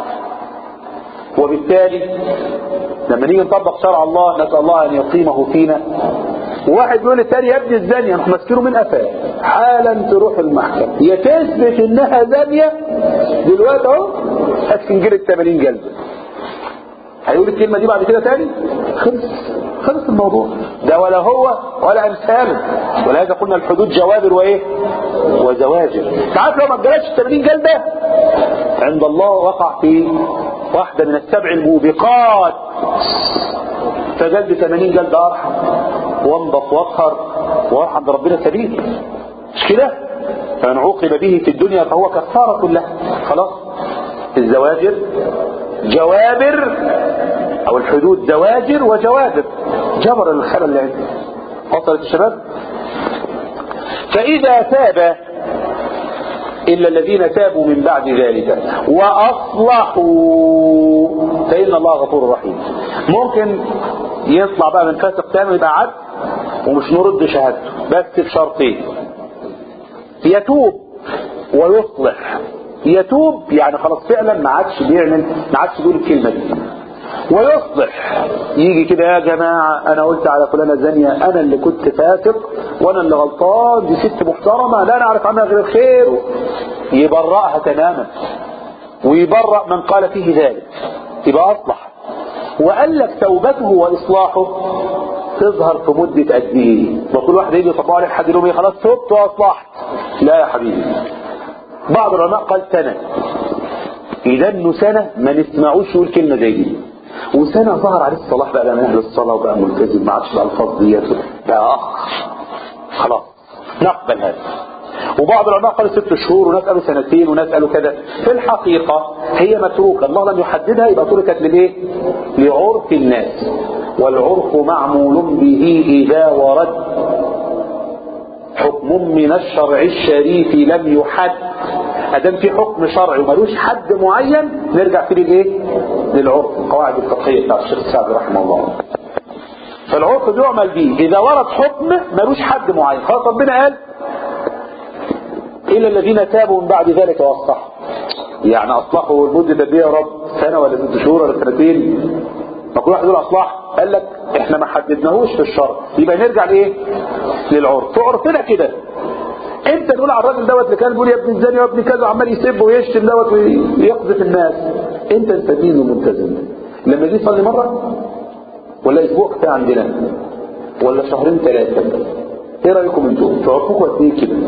وبالتالي لما نيجي نطبق شرع الله نسأل الله أن يقيمه فينا وواحد يقول للتاني يا ابن الزانية نروح ماسكينه من قفاه حالا تروح المحكمة يا تثبت انها زانية دلوقتي اهو هتنجلد 80 جلدة هيقول الكلمة دي بعد كده تاني خلص خلص الموضوع ده ولا هو ولا امثاله ولهذا قلنا الحدود جوابر وايه وزواجر تعرف لو ما اتجلدش 80 جلدة عند الله وقع في واحدة من السبع الموبقات فجلد 80 جلدة ارحم وانضف واطهر واروح عند ربنا سبيل مش كده فمن عوقب به في الدنيا فهو كفارة كلها خلاص الزواجر جوابر او الحدود زواجر وجوابر جبر الخلل اللي عنده وصلت الشباب فاذا تاب إلا الذين تابوا من بعد ذلك وأصلحوا فإن الله غفور رحيم ممكن يطلع بقى من فاسق تاني ويبقى عبد ومش نرد شهادته بس بشرطين يتوب ويصلح يتوب يعني خلاص فعلا ما عادش بيعمل ما عادش بيقول الكلمه دي ويصلح يجي كده يا جماعة أنا قلت على فلانة زانية أنا اللي كنت فاسق وأنا اللي غلطان دي ست محترمة لا نعرف عنها غير الخير يبرأها تماما ويبرأ من قال فيه ذلك يبقى أصلح وقال لك توبته وإصلاحه تظهر في مدة قد إيه وكل واحد يجي يطبق عليك حد يقول خلاص تبت وأصلحت لا يا حبيبي بعض العلماء قال سنة إذا إنه سنة ما نسمعوش يقول كلمة زي دي وسنة ظهر عليه الصلاح بقى من أهل الصلاة وبقى ملتزم ما عادش الألفاظ ديت بقى أخ خلاص نقبل هذا وبعض العلماء قالوا ست شهور وناس قالوا سنتين وناس قالوا كذا في الحقيقة هي متروكة الله لم يحددها يبقى تركت لإيه؟ لعرف الناس والعرف معمول به إذا ورد حكم من الشرع الشريف لم يحد ادام في حكم شرعي وملوش حد معين نرجع فيه للايه للعرف القواعد الفقهيه بتاع الشيخ السعدي رحمه الله فالعرف بيعمل بيه اذا ورد حكم ملوش حد معين خلاص ربنا قال إلا الذين تابوا من بعد ذلك وأصلحوا يعني أصلحوا المدة دي يا رب سنة ولا ست شهور ولا سنتين ما كل واحد يقول أصلح قال لك احنا ما حددناهوش في الشرع يبقى نرجع لإيه للعرف في عرفنا كده انت تقول على الراجل دوت اللي كان بيقول يا ابن الزاني يا ابن كذا وعمال يسب ويشتم دوت ويقذف الناس انت سدين وملتزم لما يجي يصلي مره ولا اسبوع كفايه عندنا ولا شهرين ثلاثه ايه رايكم انتم تعرفوكم قد ايه كده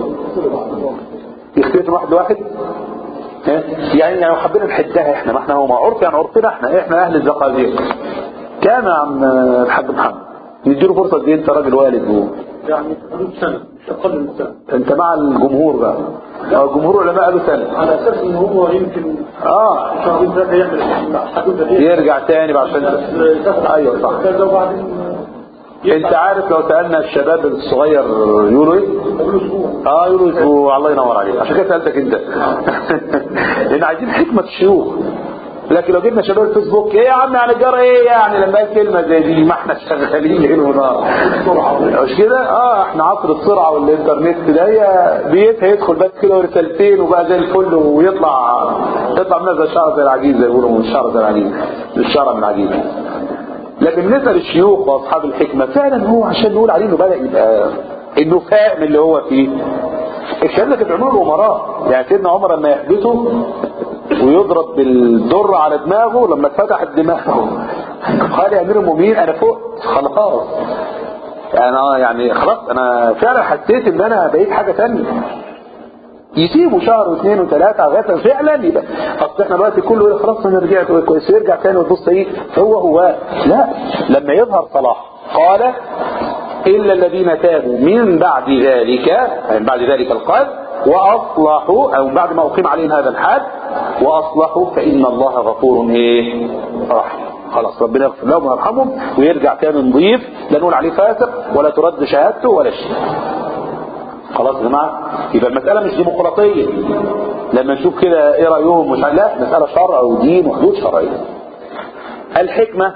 يختلف واحد واحد ها؟ يعني لو حبينا نحدها احنا ما احنا هو ما عرف يعني عرفنا احنا احنا اهل الزقازيق كام يا عم الحاج محمد نديله فرصه دي انت راجل والد و... يعني حدود سنة مش أقل من سنة انت مع الجمهور بقى اه الجمهور العلماء قالوا سنه على أساس إن هو يمكن اه شهرين ثلاثة يعمل حدود دي يرجع تاني بعد سنه ايوه صح كذا وبعدين انت عارف لو سالنا الشباب الصغير يقولوا ايه يقولوا أسبوع اه يقولوا اسبوع الله ينور عليك عشان كده سالتك انت لان عايزين حكمه الشيوخ لكن لو جبنا شباب الفيسبوك ايه يا عم يعني جرى ايه يعني لما قال كلمه زي دي ما احنا شغالين ليل ونهار مش كده اه احنا عصر السرعه والانترنت ده هي بيتها يدخل بس كده ورسالتين وبقى زي الفل ويطلع يطلع منها زي الشعر زي العجيز زي ما بيقولوا من الشعر زي العجيز الشعر من العجيز لكن بالنسبه للشيوخ واصحاب الحكمه فعلا هو عشان نقول عليه انه بدا يبقى انه فاهم اللي هو فيه الكلام ده كان بيعملوه الامراء يعني سيدنا عمر لما يحدثه ويضرب بالدر على دماغه لما اتفتحت دماغه قال يا امير المؤمنين انا فقت خلاص انا يعني خلاص انا فعلا حسيت ان انا بقيت حاجه ثانيه يسيبوا شهر واثنين وثلاثه لغايه فعلا يبقى اصل احنا دلوقتي كله يقول خلاص انا رجعت كويس يرجع تاني وتبص ايه هو هو لا لما يظهر صلاح قال الا الذين تابوا من بعد ذلك من بعد ذلك القلب واصلحوا او بعد ما اقيم عليهم هذا الحد واصلحوا فان الله غفور ايه رحيم خلاص ربنا يغفر لهم ويرحمهم ويرجع تاني نضيف لا نقول عليه فاسق ولا ترد شهادته ولا شيء خلاص يا جماعه يبقى المساله مش ديمقراطيه لما نشوف كده ايه رايهم مش لا مساله شرع ودين وحدود شرعيه الحكمه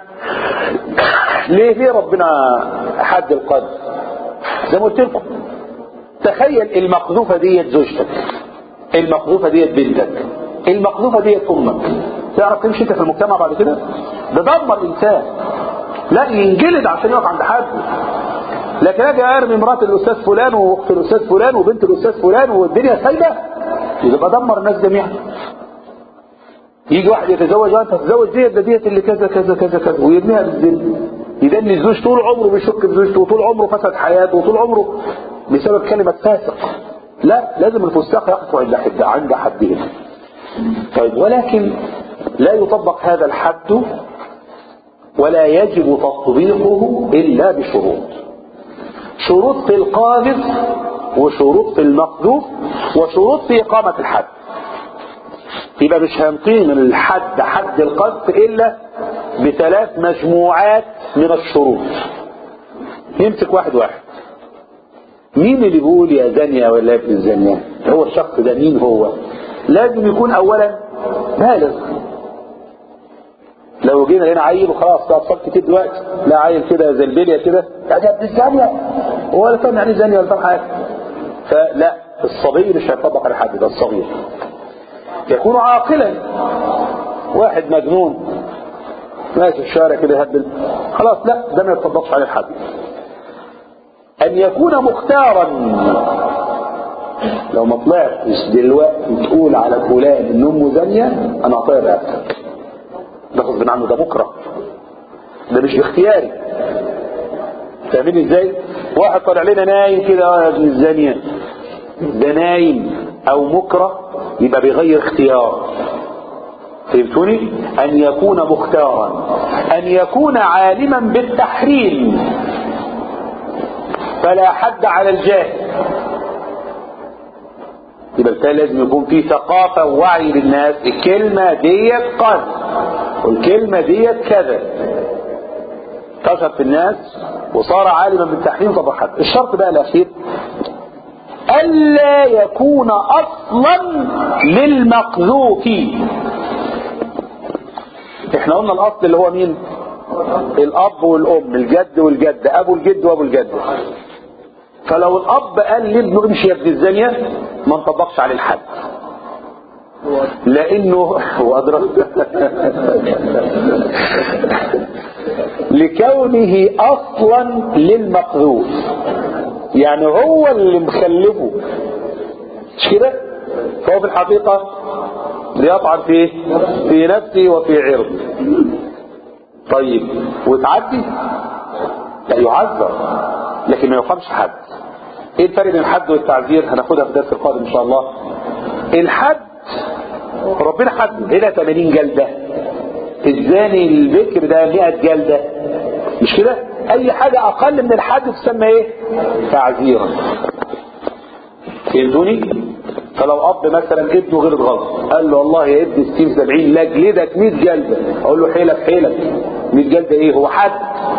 ليه ليه ربنا حد القدر زي ما قلت لكم تخيل المقذوفه ديت زوجتك المقذوفه ديت بنتك المقذوفه ديت امك تعرف تمشي انت في المجتمع بعد كده ده دمر انسان لا ينجلد عشان يقف عند حد لكن اجي ارمي مرات الاستاذ فلان واخت الاستاذ فلان وبنت الاستاذ فلان والدنيا سايبه يبقى دمر الناس جميعا يجي واحد يتزوج وانت تتزوج ديت ده ديت اللي كذا كذا كذا كذا ويرميها بالذل يدني الزوج طول عمره بيشك بزوجته وطول عمره فسد حياته وطول عمره بسبب كلمة فاسق لا لازم الفساق يقف عند حد عند حدهم طيب ولكن لا يطبق هذا الحد ولا يجب تطبيقه إلا بشروط شروط في القاذف وشروط في المقذوف وشروط في إقامة الحد يبقى مش هنقيم الحد حد القذف إلا بثلاث مجموعات من الشروط نمسك واحد واحد مين اللي بيقول يا زانية ولا ابن الزانية هو الشخص ده مين هو لازم يكون اولا بالغ لو جينا هنا عيل وخلاص اطفال كتير دلوقتي لا عيل كده زي البليه كده يا ده ابن الزانية هو ولا فاهم يعني زانية ولا فاهم حاجه فلا الصبي مش هيطبق على حد ده الصغير يكون عاقلا واحد مجنون ماشي في الشارع كده يهبل خلاص لا ده ما يطبقش عليه الحد ان يكون مختارا لو ما طلعتش دلوقتي تقول على فلان ان امه زانيه انا اعطيها رقبتك ده غصب عنه ده مكره ده مش باختياري فاهمين ازاي واحد طالع لنا نايم كده يا ابن الزانيه ده نايم او مكره يبقى بيغير اختيار فهمتوني ان يكون مختارا ان يكون عالما بالتحريم فلا حد على الجاهل يبقى بالتالي لازم يكون في ثقافة ووعي للناس الكلمة ديت قد والكلمة ديت كذا انتشر في الناس وصار عالما بالتحريم طبعا حد الشرط بقى الأخير ألا يكون أصلا للمقذوف احنا قلنا الأصل اللي هو مين الأب والأم الجد والجد أبو الجد وأبو الجد فلو الأب قال لابنه امشي يا ابن الزانية ما نطبقش عليه الحد لانه هو ادرك لكونه اصلا للمقذوف يعني هو اللي مخلفه مش كده فهو في الحقيقة بيطعن في في نفسه وفي عرضه طيب وتعدي لا يعذر لكن ما يقامش حد ايه الفرق بين الحد والتعذير هناخدها في الدرس القادم ان شاء الله الحد ربنا حد هنا 80 جلدة الزاني البكر ده 100 جلدة مش كده اي حاجة اقل من الحد تسمى ايه تعذيرا فهمتوني فلو اب مثلا ابنه غلط غلط قال له والله يا ابني السيم 70 لاجلدك 100 جلدة اقول له حيلك حيلك 100 جلدة ايه هو حد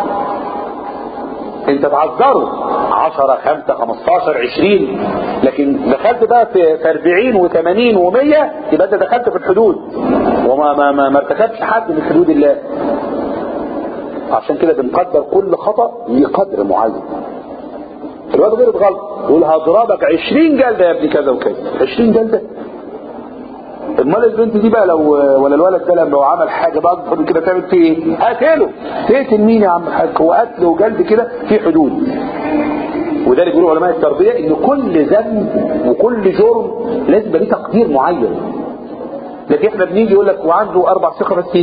انت تعذره 10 5 15 20 لكن دخلت بقى في 40 و80 و100 يبقى انت دخلت في الحدود وما ما ما, ما ارتكبش حد من حدود الله عشان كده بنقدر كل خطأ لقدر معين الواد غلط غلط يقول هضربك 20 جلدة يا ابني كذا وكذا 20 جلدة امال البنت دي بقى لو ولا الولد ده لو عمل حاجه بقى اكبر من كده تعمل فيه ايه؟ قتله تقتل مين يا عم الحاج هو قتل وجلد كده في حدود وذلك بيقولوا علماء التربيه ان كل ذنب وكل جرم لازم يبقى ليه تقدير معين لكن احنا بنيجي يقول لك وعنده اربع ثقه بس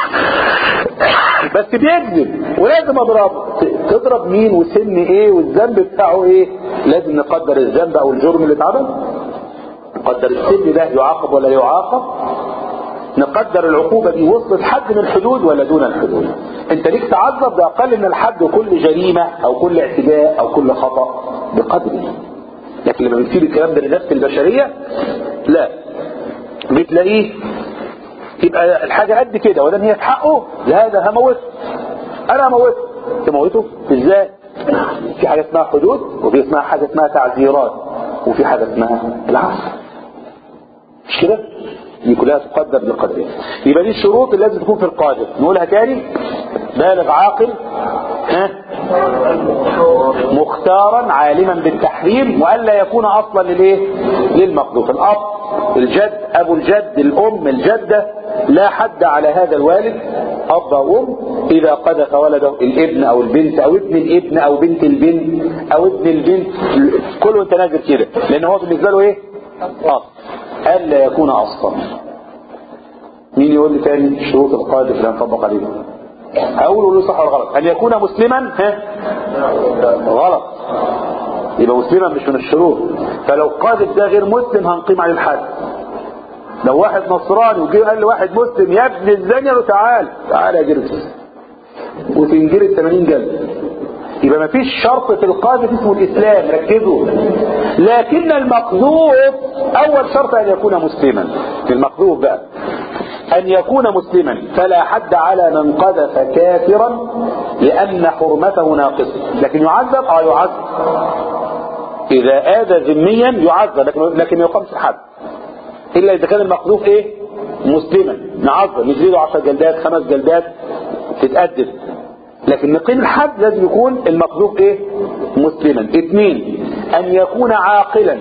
بس بيكذب ولازم اضربه تضرب مين وسن ايه والذنب بتاعه ايه لازم نقدر الذنب او الجرم اللي اتعمل نقدر السن ده يعاقب ولا يعاقب نقدر العقوبة دي وصلت حد من الحدود ولا دون الحدود انت ليك تعذب بأقل من الحد كل جريمة او كل اعتداء او كل خطأ بقدره لكن لما بنسيب الكلام ده لنفس البشرية لا بتلاقيه يبقى الحاجة قد كده وده هي في حقه لا ده هموته انا هموته تموته ازاي في حاجة اسمها حدود وفي اسمها حاجة اسمها تعذيرات وفي حاجة اسمها العفو مش كده دي كلها تقدر بقدرها يبقى دي الشروط اللي لازم تكون في القادر نقولها تاني بالغ عاقل ها مختارا عالما بالتحريم والا يكون اصلا للايه للمقذوف الاب الجد ابو الجد الام الجده لا حد على هذا الوالد اب او ام اذا قذف ولده الابن او البنت او ابن الابن او بنت البنت او ابن البنت كله انت نازل كده لان هو بالنسبه له ايه اصل الا يكون اصلا مين يقول لي تاني شروط القاذف اللي هنطبق عليه اقول له صح ولا غلط ان يكون مسلما ها غلط يبقى مسلما مش من الشروط فلو قاذف ده غير مسلم هنقيم عليه الحد لو واحد نصراني وجي قال لواحد مسلم يا ابن الزانية له تعال تعال يا جرجس وتنجرد 80 جلد يبقى ما فيش شرط في القاذف اسمه الاسلام ركزوا لكن المقذوف اول شرط ان يكون مسلما المقذوف بقى ان يكون مسلما فلا حد على من قذف كافرا لان حرمته ناقصه لكن يعذب اه يعذب اذا اذى ذميا يعذب لكن لكن ما يقامش الحد الا اذا كان المقذوف ايه مسلما نعذب نزيده 10 جلدات خمس جلدات تتأدب لكن نقيم الحد لازم يكون المقذوف ايه مسلما اثنين ان يكون عاقلا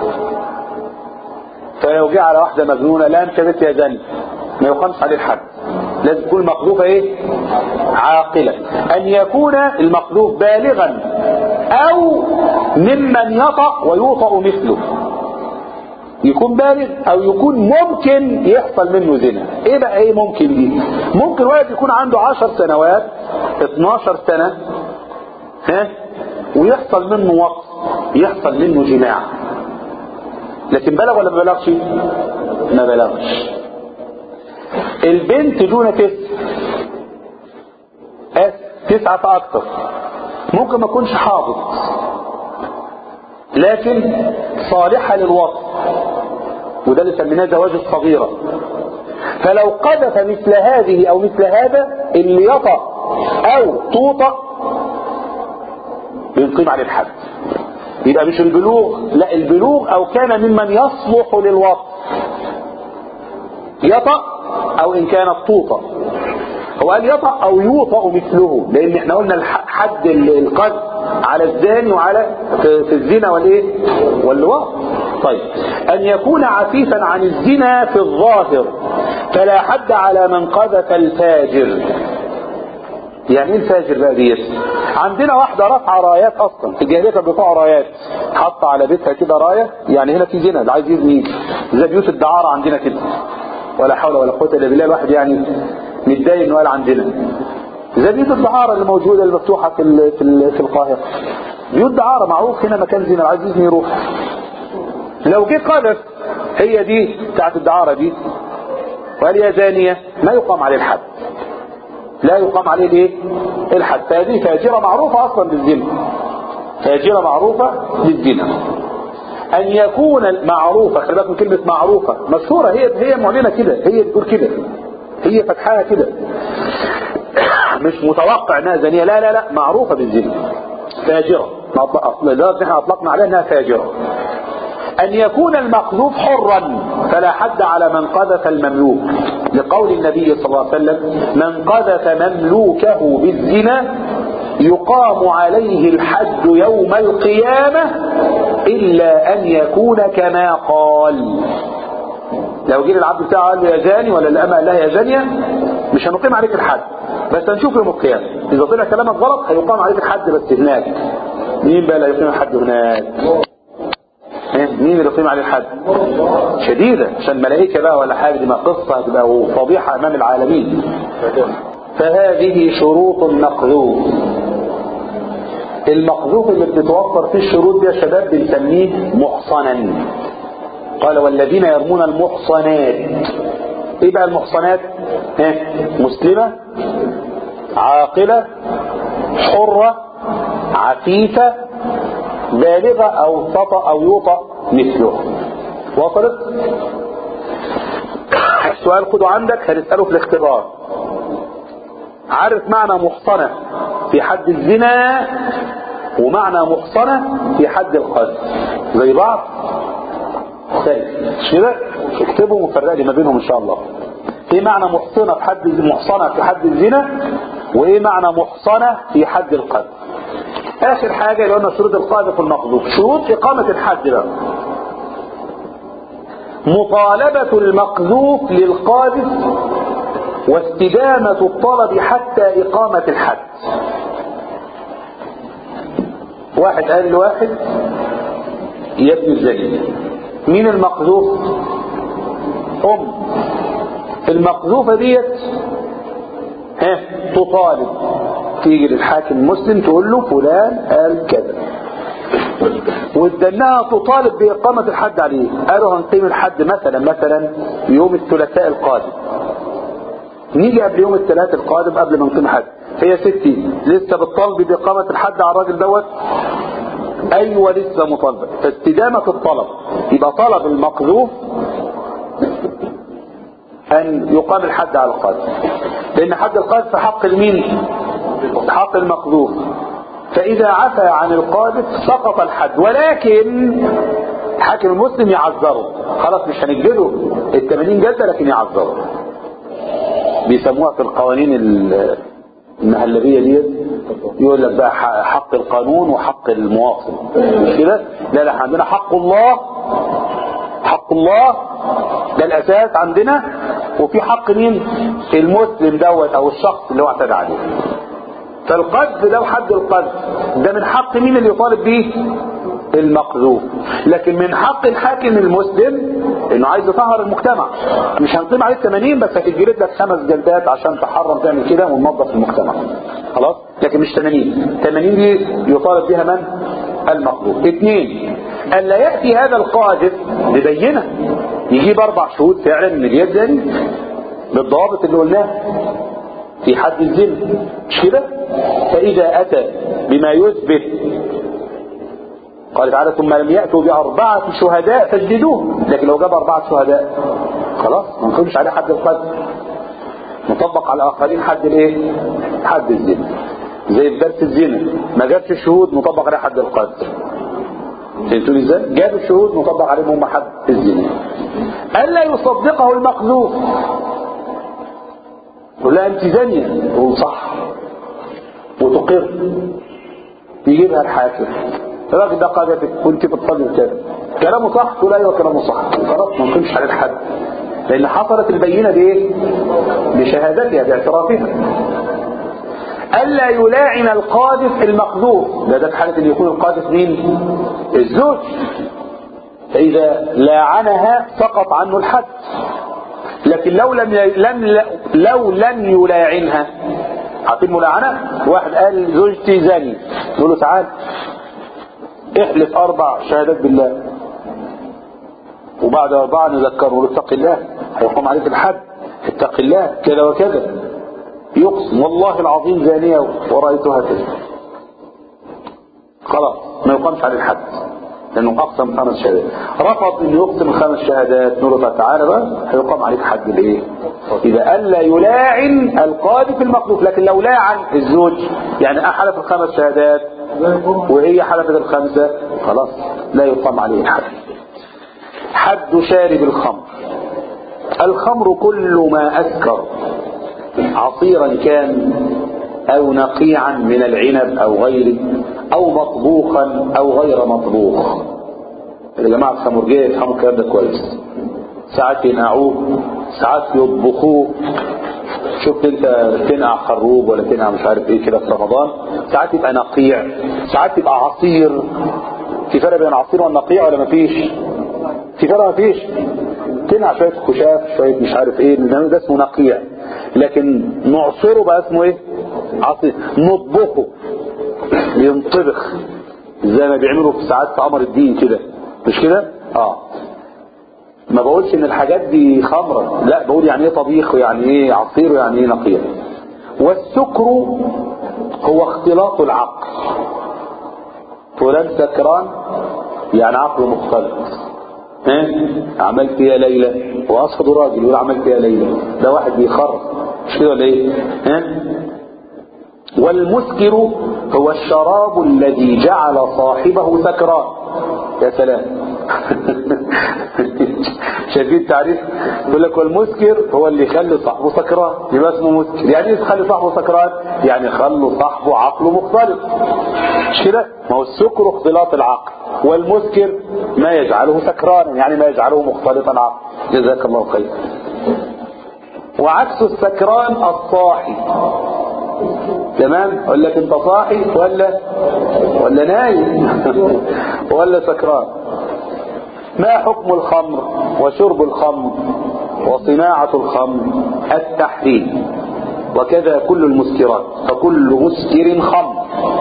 فلو جه على واحدة مجنونة لا انت بنت يا زني ما يقامش عليه الحد لازم تكون المقذوفة ايه عاقلة ان يكون المقذوف بالغا او ممن يطأ ويوطأ مثله يكون بالغ او يكون ممكن يحصل منه زنا ايه بقى ايه ممكن دي ممكن واحد يكون عنده عشر سنوات 12 سنة ها ويحصل منه وقت يحصل منه جماع لكن بلغ ولا ما بلغش ما بلغش البنت دون تسع تسعة فأكثر ممكن ما يكونش حافظ لكن صالحة للوصف وده اللي سميناه زواج الصغيرة فلو قذف مثل هذه او مثل هذا اللي يطأ او توطأ ينقيم عليه الحد يبقى مش البلوغ لا البلوغ او كان ممن يصلح للوصف يطأ او ان كانت توطأ هو قال يطأ او يوطأ مثله لان احنا قلنا حد القذف على الزاني وعلى في الزنا والايه واللواط طيب أن يكون عفيفا عن الزنا في الظاهر فلا حد على من قذف الفاجر يعني ايه الفاجر بقى ديت عندنا واحده رافعه رايات اصلا في الجاهليه كانت بتقع رايات حاطه على بيتها كده رايه يعني هنا في زنا اللي عايز يزني زي بيوت الدعاره عندنا كده ولا حول ولا قوه الا بالله الواحد يعني متضايق انه قال عندنا زي بيوت الدعاره اللي موجوده المفتوحه في ال في, ال في القاهره بيوت دعاره معروف هنا مكان زنا اللي عايز يزني يروح لو جه قذف هي دي بتاعت الدعاره دي وقال يا زانيه ما يقام عليه الحد لا يقام عليه الايه الحد فهذه فاجرة معروفة اصلا بالزنا فاجرة معروفة بالزنا ان يكون معروفة خلي بالك من كلمة معروفة مشهورة هي هي معلنة كده هي بتقول كده هي فتحها كده مش متوقع انها زانية لا لا لا معروفة بالزنا فاجرة لذلك احنا اطلقنا عليها انها فاجرة أن يكون المقذوف حرا فلا حد على من قذف المملوك لقول النبي صلى الله عليه وسلم من قذف مملوكه بالزنا يقام عليه الحد يوم القيامة إلا أن يكون كما قال لو جينا العبد بتاعه قال له يا زاني ولا الأمة قال لها يا زانية مش هنقيم عليك الحد بس هنشوف يوم القيامة إذا طلع كلامك غلط هيقام عليك الحد بس هناك مين بقى اللي هيقيم الحد هناك مين اللي يقيم عليه الحد شديدة عشان الملائكة بقى ولا حاجة دي ما قصة هتبقى فضيحة أمام العالمين فهذه شروط المقذوف المقذوف اللي بتتوفر فيه الشروط دي يا شباب بنسميه محصنا قال والذين يرمون المحصنات ايه بقى المحصنات ها مسلمة عاقلة حرة عفيفة بالغة أو تطأ أو يوطأ مثله وصلت السؤال خده عندك هنسأله في الاختبار عارف معنى محصنة في حد الزنا ومعنى محصنة في حد القذف زي بعض سيد مش كده اكتبوا وفرق لي ما بينهم ان شاء الله ايه معنى محصنة في حد محصنة في حد الزنا وايه معنى محصنة في حد القذف اخر حاجة اللي قلنا شروط القاذف والمقذوف شروط اقامة الحد بقى مطالبة المقذوف للقاذف واستدامة الطلب حتى اقامة الحد واحد قال لواحد يا ابن الزليل مين المقذوف ام المقذوفة ديت ها تطالب تيجي للحاكم المسلم تقول له فلان قال كذا وادناها تطالب بإقامة الحد عليه قالوا هنقيم الحد مثلا مثلا يوم الثلاثاء القادم نيجي قبل يوم الثلاثاء القادم قبل ما نقيم حد هي ستي لسه بتطالبي بإقامة الحد على الراجل دوت ايوه لسه مطالبة فاستدامة الطلب يبقى طلب المقذوف ان يقام الحد على القاذف لان حد القاذف حق المين حق المقذوف فاذا عفى عن القاذف سقط الحد ولكن حاكم المسلم يعذره خلاص مش هنجلده ال 80 جلده لكن يعذره بيسموها في القوانين المهلبيه ديت يقول لك بقى حق القانون وحق المواطن مش كده لا لا عندنا حق الله حق الله ده الاساس عندنا وفي حق مين المسلم دوت او الشخص اللي هو اعتدى عليه فالقذف ده وحد القذف ده من حق مين اللي يطالب بيه المقذوف لكن من حق الحاكم المسلم انه عايز يطهر المجتمع مش هنقيم عليه 80 بس هتجلد لك خمس جلدات عشان تحرم تعمل كده وننظف المجتمع خلاص لكن مش 80 80 دي يطالب بها من المقذوف اثنين الا ياتي هذا القاذف ببينه يجيب اربع شهود فعلا ان اليد زاني بالضوابط اللي قلناها في حد الزنا مش كده فاذا اتى بما يثبت قال تعالى ثم لم يأتوا بأربعة شهداء فاجلدوه لكن لو جاب أربعة شهداء خلاص ما نقيمش عليه حد القذف نطبق على الآخرين حد الايه حد الزنا زي في درس الزنا ما جابش الشهود نطبق عليه حد القذف فهمتوني ازاي جاب الشهود نطبق عليهم هم حد الزنا ألا يصدقه المقذوف يقول لها انت زانية تقول صح وتقر يجيبها الحاكم الراجل ده قذفك وانت بتصلي كده كلامه صح تقول ايوه كلامه صح خلاص ما نقيمش عليه الحد لان حصلت البينه بايه بشهادتها باعترافها الا يلاعن القاذف المقذوف ده ده في حاله ان يكون القاذف مين الزوج فاذا لاعنها سقط عنه الحد لكن لو لم ي... لم لو لم يلاعنها عارفين ملاعنه واحد قال زوجتي زاني نقول له تعال احلف اربع شهادات بالله وبعد اربعه نذكره نقول له اتق الله هيقوم عليك الحد اتق الله كذا وكذا يقسم والله العظيم زانيه ورايتها كذا خلاص ما يقامش عليه الحد لانه اقسم خمس شهادات رفض انه يقسم خمس شهادات نقول له تعالى بقى هيقام عليك حد الايه اذا الا يلاعن القاذف المقذوف لكن لو لاعن الزوج يعني حلف الخمس شهادات وهي حلفت الخمسه خلاص لا يقام عليه الحد حد شارب الخمر الخمر كل ما اسكر عصيرا كان او نقيعا من العنب او غيره او مطبوخا او غير مطبوخ يا جماعه الخمرجيه يفهموا الكلام ده كويس ساعات ينقعوه ساعات يطبخوه شفت انت تنقع خروب ولا تنقع مش عارف ايه كده في رمضان ساعات يبقى نقيع ساعات يبقى عصير في فرق بين العصير والنقيع ولا مفيش في فرق مفيش تنقع شويه خشاف شويه مش عارف ايه ده اسمه نقيع لكن نعصره بقى اسمه ايه عصير نطبخه ينطبخ زي ما بيعملوا في ساعات في قمر الدين كده مش كده اه ما بقولش ان الحاجات دي خمرة لا بقول يعني ايه طبيخ ويعني ايه عصير ويعني ايه نقيع والسكر هو اختلاط العقل فلان سكران يعني عقله مختلط ها عملت يا ليلى واصفد راجل يقول عملت يا ليلى ده واحد بيخرف مش كده ولا ايه ها والمسكر هو الشراب الذي جعل صاحبه سكران يا سلام شايفين التعريف يقول لك والمسكر هو اللي يخلي صاحبه سكران يبقى اسمه مسكر يعني ايه يخلي صاحبه سكران يعني يخلي صاحبه عقله مختلط مش كده ما هو السكر اختلاط العقل والمسكر ما يجعله سكرانا يعني ما يجعله مختلطا عقل جزاك الله خير وعكس السكران الصاحي تمام اقول لك انت صاحي ولا ولا نايم ولا سكران ما حكم الخمر وشرب الخمر وصناعة الخمر التحريم وكذا كل المسكرات فكل مسكر خمر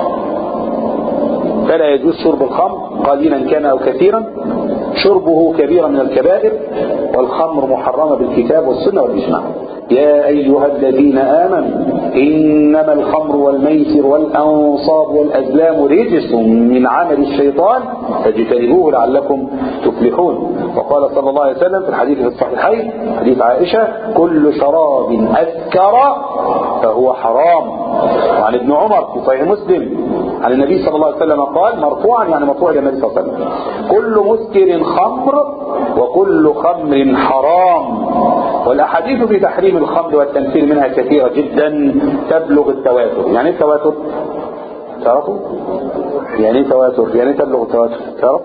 فلا يجوز شرب الخمر قليلا كان او كثيرا شربه كبيرا من الكبائر والخمر محرمة بالكتاب والسنة والإجماع يا أيها الذين آمنوا إنما الخمر والميسر والأنصاب والأزلام رجس من عمل الشيطان فاجتنبوه لعلكم تفلحون وقال صلى الله عليه وسلم في الحديث في الصحيحين حديث عائشة كل شراب أسكر فهو حرام وعن ابن عمر في صحيح مسلم عن النبي صلى الله عليه وسلم قال مرفوعا يعني مرفوع الى النبي صلى الله عليه وسلم كل مسكر خمر وكل خمر حرام والاحاديث في تحريم الخمر والتنفير منها كثيره جدا تبلغ التواتر يعني ايه التواتر تعرفوا يعني ايه تواتر يعني ايه تبلغ التواتر تعرف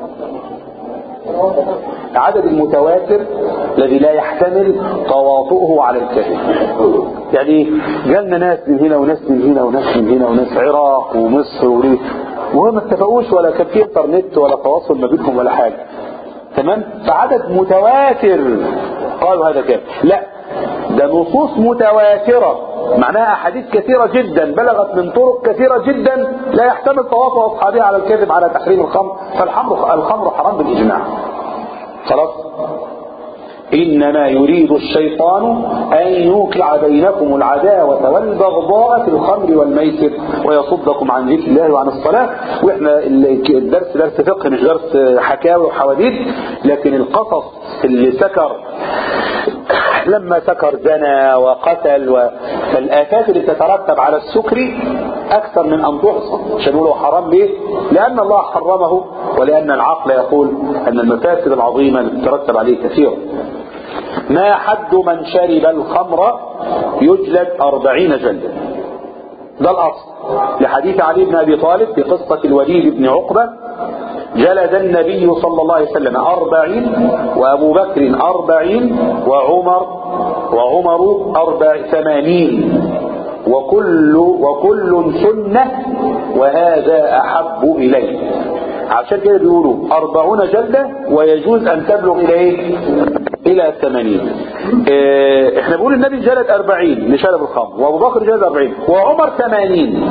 عدد المتواتر الذي لا يحتمل تواطؤه على الكذب يعني جالنا ناس من هنا وناس من هنا وناس من هنا وناس عراق ومصر وليه وهم ما اتفقوش ولا كان في انترنت ولا تواصل ما بينهم ولا حاجه تمام فعدد متواتر قالوا هذا كام لا ده نصوص متواترة معناها أحاديث كثيرة جدا بلغت من طرق كثيرة جدا لا يحتمل تواطؤ أصحابها على الكذب على تحريم الخمر فالخمر الخمر حرام بالإجماع خلاص إنما يريد الشيطان أن يوقع بينكم العداوة والبغضاء في الخمر والميسر ويصدكم عن ذكر الله وعن الصلاة وإحنا الدرس درس فقه مش درس حكاوي وحواديت لكن القصص اللي سكر لما سكر زنى وقتل و... فالآفات اللي تترتب على السكر أكثر من أن تحصى عشان يقولوا حرام ليه؟ لأن الله حرمه ولأن العقل يقول أن المفاسد العظيمة اللي تترتب عليه كثيرة ما حد من شرب الخمر يجلد أربعين جلدة ده الأصل لحديث علي بن أبي طالب في قصة الوليد بن عقبة جلد النبي صلى الله عليه وسلم أربعين وأبو بكر أربعين وعمر وعمر أربع ثمانين وكل وكل سنة وهذا أحب إليه عشان كده بيقولوا أربعون جلدة ويجوز أن تبلغ إلى إيه؟ إلى ثمانين إيه إحنا بنقول النبي جلد أربعين لشرب الخمر وأبو بكر جلد أربعين وعمر ثمانين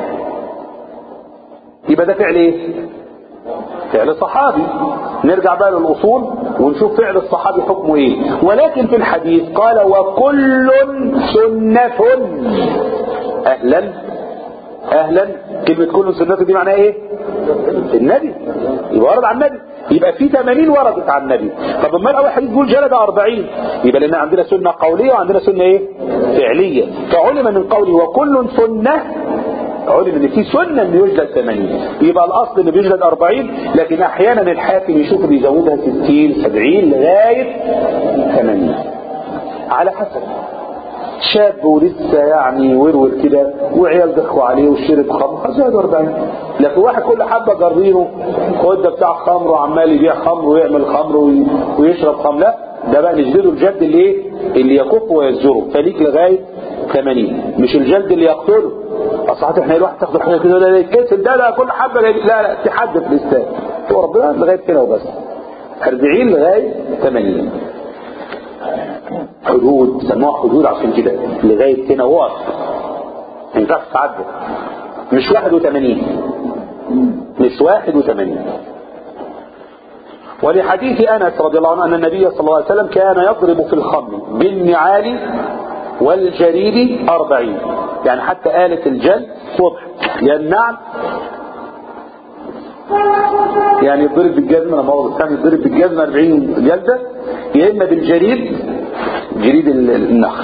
يبقى ده فعل إيه؟ فعل صحابي نرجع بقى للأصول ونشوف فعل الصحابي حكمه ايه ولكن في الحديث قال وكل سنة اهلا اهلا كلمة كل سنة دي معناها ايه النبي يبقى ورد عن النبي يبقى في 80 وردت عن النبي طب اما اول حديث يقول جلد 40 يبقى لان عندنا سنة قولية وعندنا سنة ايه فعلية فعلم من قوله وكل سنة علم ان في سنة ان يجلد 80 يبقى الاصل انه بيجلد 40 لكن احيانا الحاكم يشوف اللي يزودها 60 70 لغاية 80 على حسب شاب ولسه يعني ورور كده وعيال ضحكوا عليه وشرب خمر زاد 40 لكن واحد كل حبه جرينه خد ده بتاع خمر وعمال يبيع خمر ويعمل خمر وي- ويشرب خمر لا ده بقى نجلده الجد اللي ايه اللي يكف ويزجره فليك لغايه 80 مش الجلد اللي يقتله اصل احنا الواحد تاخد حاجه كده لا يتقتل ده لا كل حبه لا لا, لا في حد في الاسلام هو ربنا لغايه كده وبس 40 لغايه 80 حدود سموها حدود عشان كده لغايه هنا واقف ما ينفعش تعدي مش 81 مش 81 ولحديث انس رضي الله عنه ان النبي صلى الله عليه وسلم كان يضرب في الخمر بالنعال والجريد أربعين يعني حتى آلة الجلد صبح لأن النعل يعني يضرب بالجزمة لما هو الثاني يضرب بالجزمة 40 جلدة يا إما بالجريد جريد ال- النخل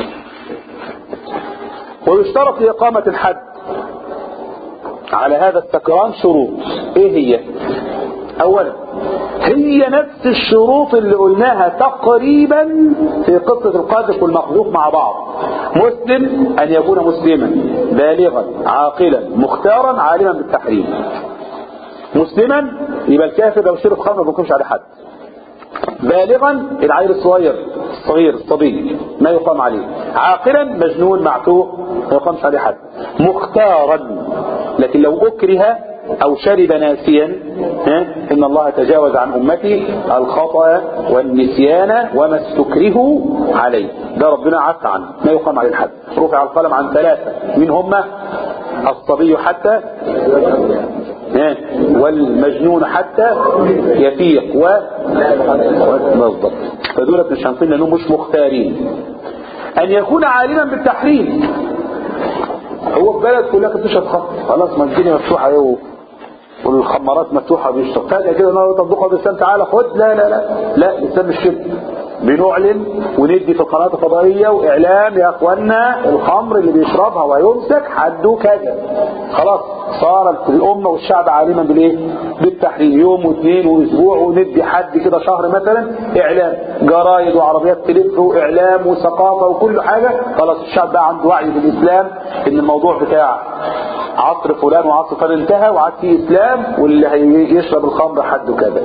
ويشترط لإقامة الحد على هذا السكران شروط ايه هي اولا هي نفس الشروط اللي قلناها تقريبا في قصة القاذف والمقذوف مع بعض مسلم ان يكون مسلما بالغا عاقلا مختارا عالما بالتحريم مسلما يبقى الكافر لو شرب خمر ما بيكونش عليه حد بالغا العيل الصغير الصغير الصبي ما يقام عليه عاقلا مجنون معتوه ما يقامش عليه حد مختارا لكن لو أكره أو شرب ناسيا ها إن الله تجاوز عن أمتي الخطأ والنسيان وما استكرهوا عليه ده ربنا عفى عنه ما يقام عليه الحد رفع القلم عن ثلاثة من هم الصبي حتى ها؟ والمجنون حتى يفيق و بالضبط فدولة مش هنقول لانهم مش مختارين ان يكون عالما بالتحريم هو في بلد كلها كانت تشرب خمر خلاص ما الدنيا مفتوحه اهي و- والخمارات مفتوحه بيشرب فجاه كده نقول تطبقها بالاسلام تعالى خد لا لا لا لا الاسلام مش كده بنعلن وندي في القناه الفضائيه واعلام يا اخوانا الخمر اللي بيشربها ويمسك حده كذا خلاص صار الامه والشعب عالما بالايه؟ بالتحريم يوم واثنين واسبوع وندي حد كده شهر مثلا اعلام جرايد وعربيات تلف واعلام وثقافه وكل حاجه خلاص الشعب بقى عنده وعي بالاسلام ان الموضوع بتاع عصر فلان وعصر فلان انتهى وعاد في اسلام واللي هيشرب الخمر حده كذا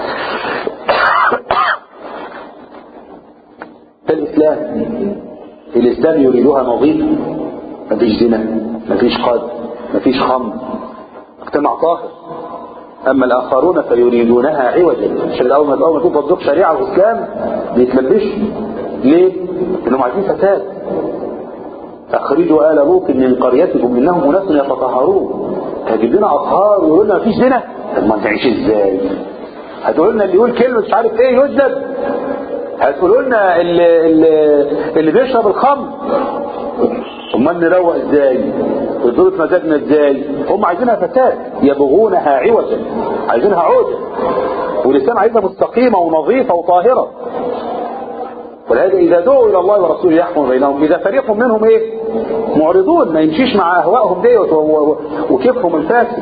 ده الاسلام الاسلام يريدها نظيفه مفيش زنا مفيش قتل مفيش خمر مجتمع طاهر اما الاخرون فيريدونها عوجا عشان اول ما اول ما تبقى تطبق شريعه واسلام بيتلبشوا ليه؟ لانهم عايزين فساد اخرجوا ال لوط من قريتكم انهم اناس يتطهرون هتجيب لنا اطهار ويقول لنا مفيش زنا طب ما نعيش ازاي؟ هتقول لنا اللي يقول كلمه مش عارف ايه يجلد هتقولوا لنا اللي, اللي, اللي بيشرب الخمر امال نروق ازاي ويضرب مزاجنا ازاي هم عايزينها فساد يبغونها عوجا عايزينها عوجا والاسلام عايزها مستقيمه ونظيفه وطاهره ولهذا اذا دعوا الى الله ورسوله يحكم بينهم اذا فريق منهم ايه معرضون ما يمشيش مع اهوائهم ديت و- و- وكيفهم الفاسد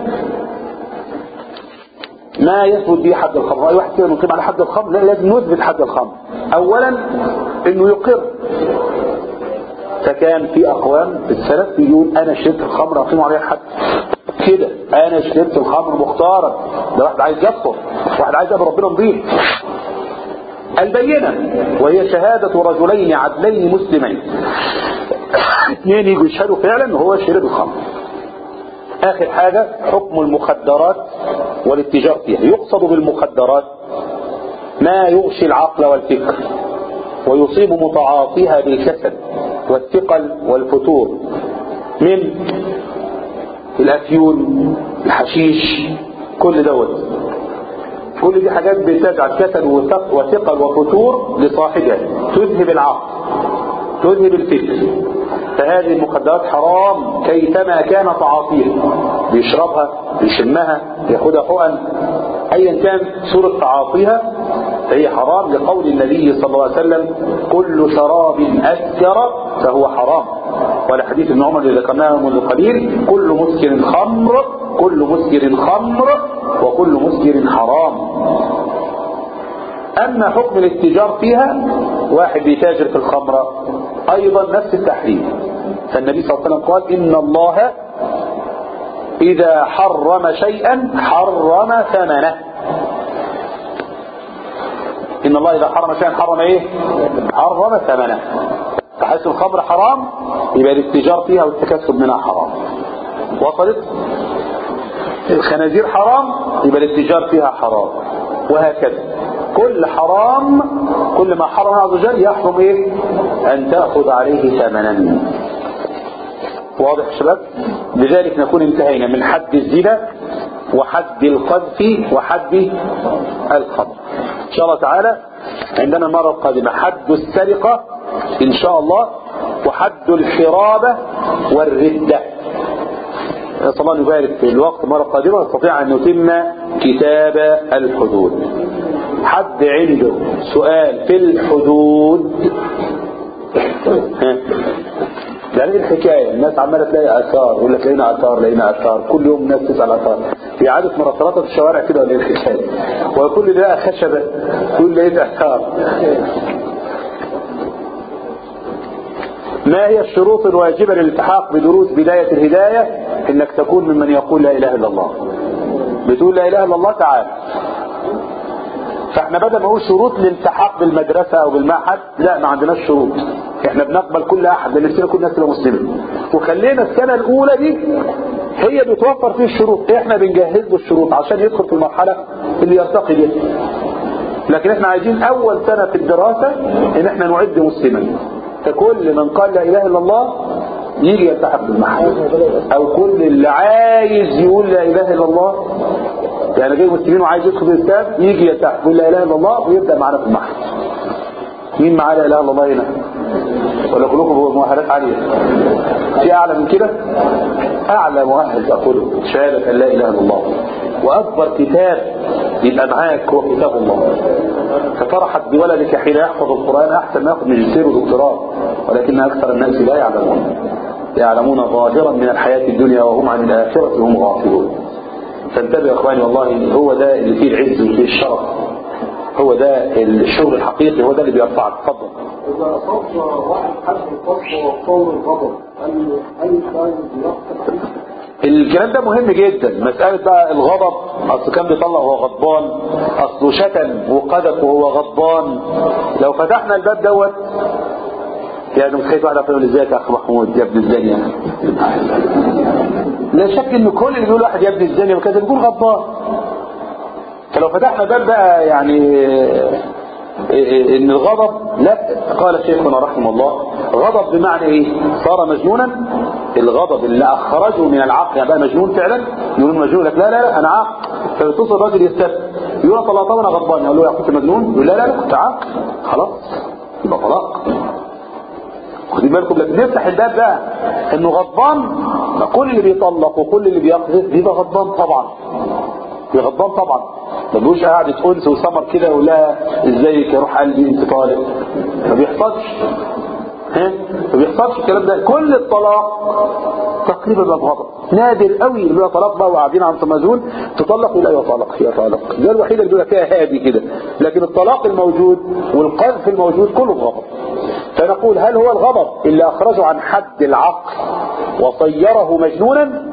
ما يثبت به حد الخمر اي واحد كده نقيم على حد الخمر لا لازم نثبت حد الخمر اولا انه يقر فكان في اقوام في السلف يقول انا شربت الخمر اقيم عليها الحد كده انا شربت الخمر مختارا ده واحد عايز يكفر واحد عايز يقابل ربنا نضيف البينة وهي شهادة رجلين عدلين مسلمين اثنين يجوا يشهدوا فعلا وهو شرب الخمر اخر حاجة حكم المخدرات والاتجار فيها يقصد بالمخدرات ما يغشي العقل والفكر ويصيب متعاطيها بالكسل والثقل والفتور من الافيون الحشيش كل دوت كل دي حاجات بتجعل كسل وثقل وفتور لصاحبها تذهب العقل تذهب الفكر فهذه المخدرات حرام كيفما كان تعاطيها بيشربها بيشمها ياخدها حقن ايا كان صورة تعاطيها فهي حرام لقول النبي صلى الله عليه وسلم كل شراب اسكر فهو حرام ولا حديث ابن عمر اللي ذكرناه منذ قليل كل مسكر خمر كل مسكر خمر وكل مسكر حرام اما حكم الاتجار فيها واحد بيتاجر في الخمرة ايضا نفس التحريم فالنبي صلى الله عليه وسلم قال ان الله اذا حرم شيئا حرم ثمنه ان الله اذا حرم شيئا حرم ايه حرم ثمنه فحيث الخمر حرام يبقى الاتجار فيها والتكسب منها حرام وصلت الخنازير حرام يبقى الاتجار فيها حرام وهكذا كل حرام كل ما حرم عز وجل يحرم ايه ان تأخذ عليه ثمنا واضح يا شباب لذلك نكون انتهينا من حد الزنا وحد القذف وحد الخمر ان شاء الله تعالى عندنا المرة القادمة حد السرقة ان شاء الله وحد الحرابة والردة نسأل الله أن يبارك في الوقت مرة قادمة نستطيع أن نتم كتاب الحدود حد عنده سؤال في الحدود ها يعني ايه الحكاية الناس عمالة تلاقي آثار يقول لك لقينا آثار لقينا آثار كل يوم الناس تسأل آثار في عادة مراسلات في الشوارع كده ولا ايه الحكاية وكل اللي لقى خشبة يقول لقيت آثار ما هي الشروط الواجبة للالتحاق بدروس بداية الهداية انك تكون ممن يقول لا اله الا الله بتقول لا اله الا الله تعالى فاحنا بدل ما نقول شروط للالتحاق بالمدرسة او بالمعهد لا ما عندناش شروط احنا بنقبل كل احد لان نفسنا كل الناس تبقى مسلمة وخلينا السنة الاولى دي هي بتوفر فيه الشروط احنا بنجهز له الشروط عشان يدخل في المرحلة اللي يرتقي بيها لكن احنا عايزين اول سنة في الدراسة ان احنا نعد مسلما فكل من قال لا اله الا الله يجي يلتحق بالمعهد او كل اللي عايز يقول لا اله الا الله يعني غير مسلمين وعايز يدخل الاسلام يجي يلتحق يقول لا اله الا الله ويبدا معانا في المعهد مين معاه لا اله الا الله هنا ولا كلكم مؤهلات عاليه في اعلى من كده اعلى مؤهل تقول شهاده ان لا اله الا الله واكبر كتاب يبقى معاك هو كتاب الله ففرحت بولدك حين يحفظ القرآن أحسن ما يأخذ ماجستير ودكتوراه ولكن أكثر الناس لا يعلمون يعلمون ظاهرا من الحياة الدنيا وهم عن الآخرة هم غافلون فانتبه يا اخواني والله هو ده اللي فيه العز وفيه الشرف هو ده الشغل الحقيقي هو ده اللي بيرفعك اتفضل إذا أصاب واحد حد القصد وفور الغضب هل هل كان بيقصد الكلام ده مهم جدا مسألة بقى الغضب أصل كان بيطلع وهو غضبان أصله شتم وقذف وهو غضبان لو فتحنا الباب دوت يعني متخيل واحد يقول ازيك يا اخ محمود يا ابن الزانية لا شك ان كل اللي بيقول واحد يا ابن الزانية وكذا بيكون غضبان فلو فتحنا باب بقى يعني ان الغضب لا قال شيخنا رحمه الله غضب بمعنى ايه صار مجنونا الغضب اللي اخرجه من العقل يعني بقى مجنون فعلا يقول مجنون لك لا لا لا انا عاقل فبتصل الراجل يستسلم يقول طلع طب انا غضبان يقول له يا كنت مجنون يقول لا لا لا كنت عاقل خلاص يبقى طلاق خدي بالكم لكن نفتح الباب بقى انه غضبان ما كل اللي بيطلق وكل اللي بيقذف بيبقى غضبان طبعا بيبقى غضبان طبعا ما بيقولش قعدة انس وسمر كده يقول لها ازيك يا روح قلبي انت طالق ما بيحصلش ها ما بيحصلش الكلام ده كل الطلاق تقريبا بقى بغضب نادر قوي اللي بيبقى طلاق بقى وقاعدين عند مزون تطلق ولا ايوه طلاق هي طلاق ده الوحيده اللي بيبقى فيها هادي كده لكن الطلاق الموجود والقذف الموجود كله بغضب فنقول هل هو الغضب اللي اخرجه عن حد العقل وصيره مجنونا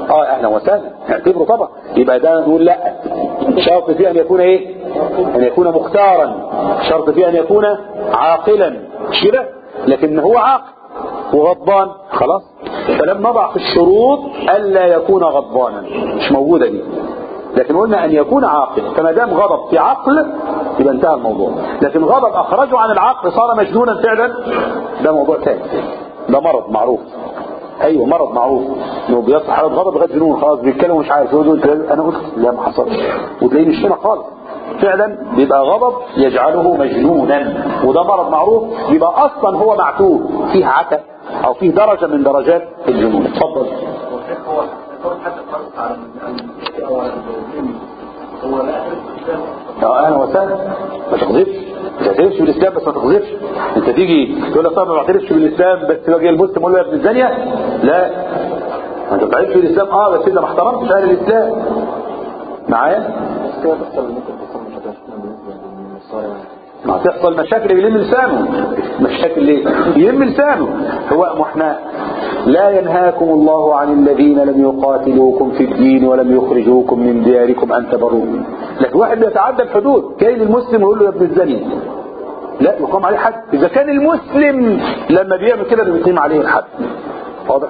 اه اهلا وسهلا نعتبره طبعا يبقى ده نقول لا شرط فيه ان يكون ايه ان يكون مختارا شرط فيه ان يكون عاقلا مش كده لكن هو عاقل وغضبان خلاص فلم نضع في الشروط الا يكون غضبانا مش موجوده دي لكن قلنا ان يكون عاقل فما دام غضب في عقل يبقى انتهى الموضوع لكن غضب اخرجه عن العقل صار مجنونا فعلا ده موضوع ثاني ده مرض معروف ايوه مرض معروف انه بيصل حاله غضب لغايه جنون خلاص بيتكلم ومش عارف يقول انا قلت لا ما حصلش وتلاقيه مش هنا خالص فعلا بيبقى غضب يجعله مجنونا وده مرض معروف يبقى اصلا هو معتوه فيه عتا او فيه درجه من درجات الجنون اتفضل هو حتى خالص على او على هو لا اه اهلا وسهلا ما تغضبش ما تعترفش بالاسلام بس ما تغضبش انت تيجي تقول لك طب ما بعترفش بالاسلام بس باجي المسلم اقول له يا ابن الزانيه لا ما انت بتعترفش بالاسلام اه بس انت ما احترمتش اهل الاسلام معايا كده تحصل ممكن تحصل مشاكل بالنسبه للنصارى ما هتحصل مشاكل يلم لسانه مشاكل ليه يلم لسانه هو ما احنا لا ينهاكم الله عن الذين لم يقاتلوكم في الدين ولم يخرجوكم من دياركم ان تبروهم لكن واحد بيتعدى الحدود كاين المسلم يقول له يا ابن الزني لا يقام عليه حد اذا كان المسلم لما بيعمل كده بيقيم عليه الحد واضح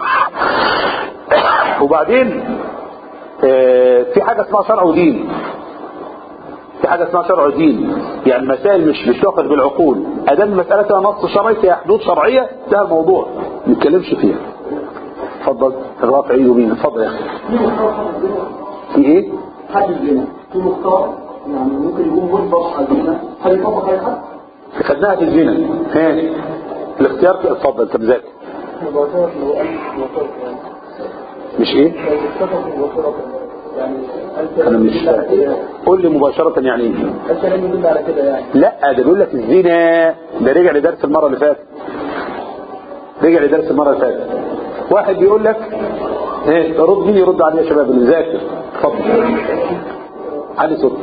وبعدين آه، في حاجه اسمها شرع ودين في حاجة اسمها شرع دين يعني مسائل مش مش تؤخذ بالعقول ادام المسألة فيها نص شرعي فيها حدود شرعية ده الموضوع ما نتكلمش فيها اتفضل الرافع ايده مين اتفضل يا اخي في ايه حد الزنا في مختار يعني ممكن يكون مجبر على الزنا هل يطبق على حد؟ خدناها في الزنا ها الاختيار في- اتفضل انت مذاكر مباشرة لو قال مباشرة يعني مش ايه لو اتفق مباشرة يعني انا مش فاهم قول لي مباشرة يعني ايه الكلام يدل على كده يعني لا ده بيقول لك الزنا ده رجع لدرس المرة اللي فاتت رجع لدرس المرة اللي فاتت واحد بيقول لك ايه رد مين يرد عليه يا شباب اللي ذاكر اتفضل علي صوت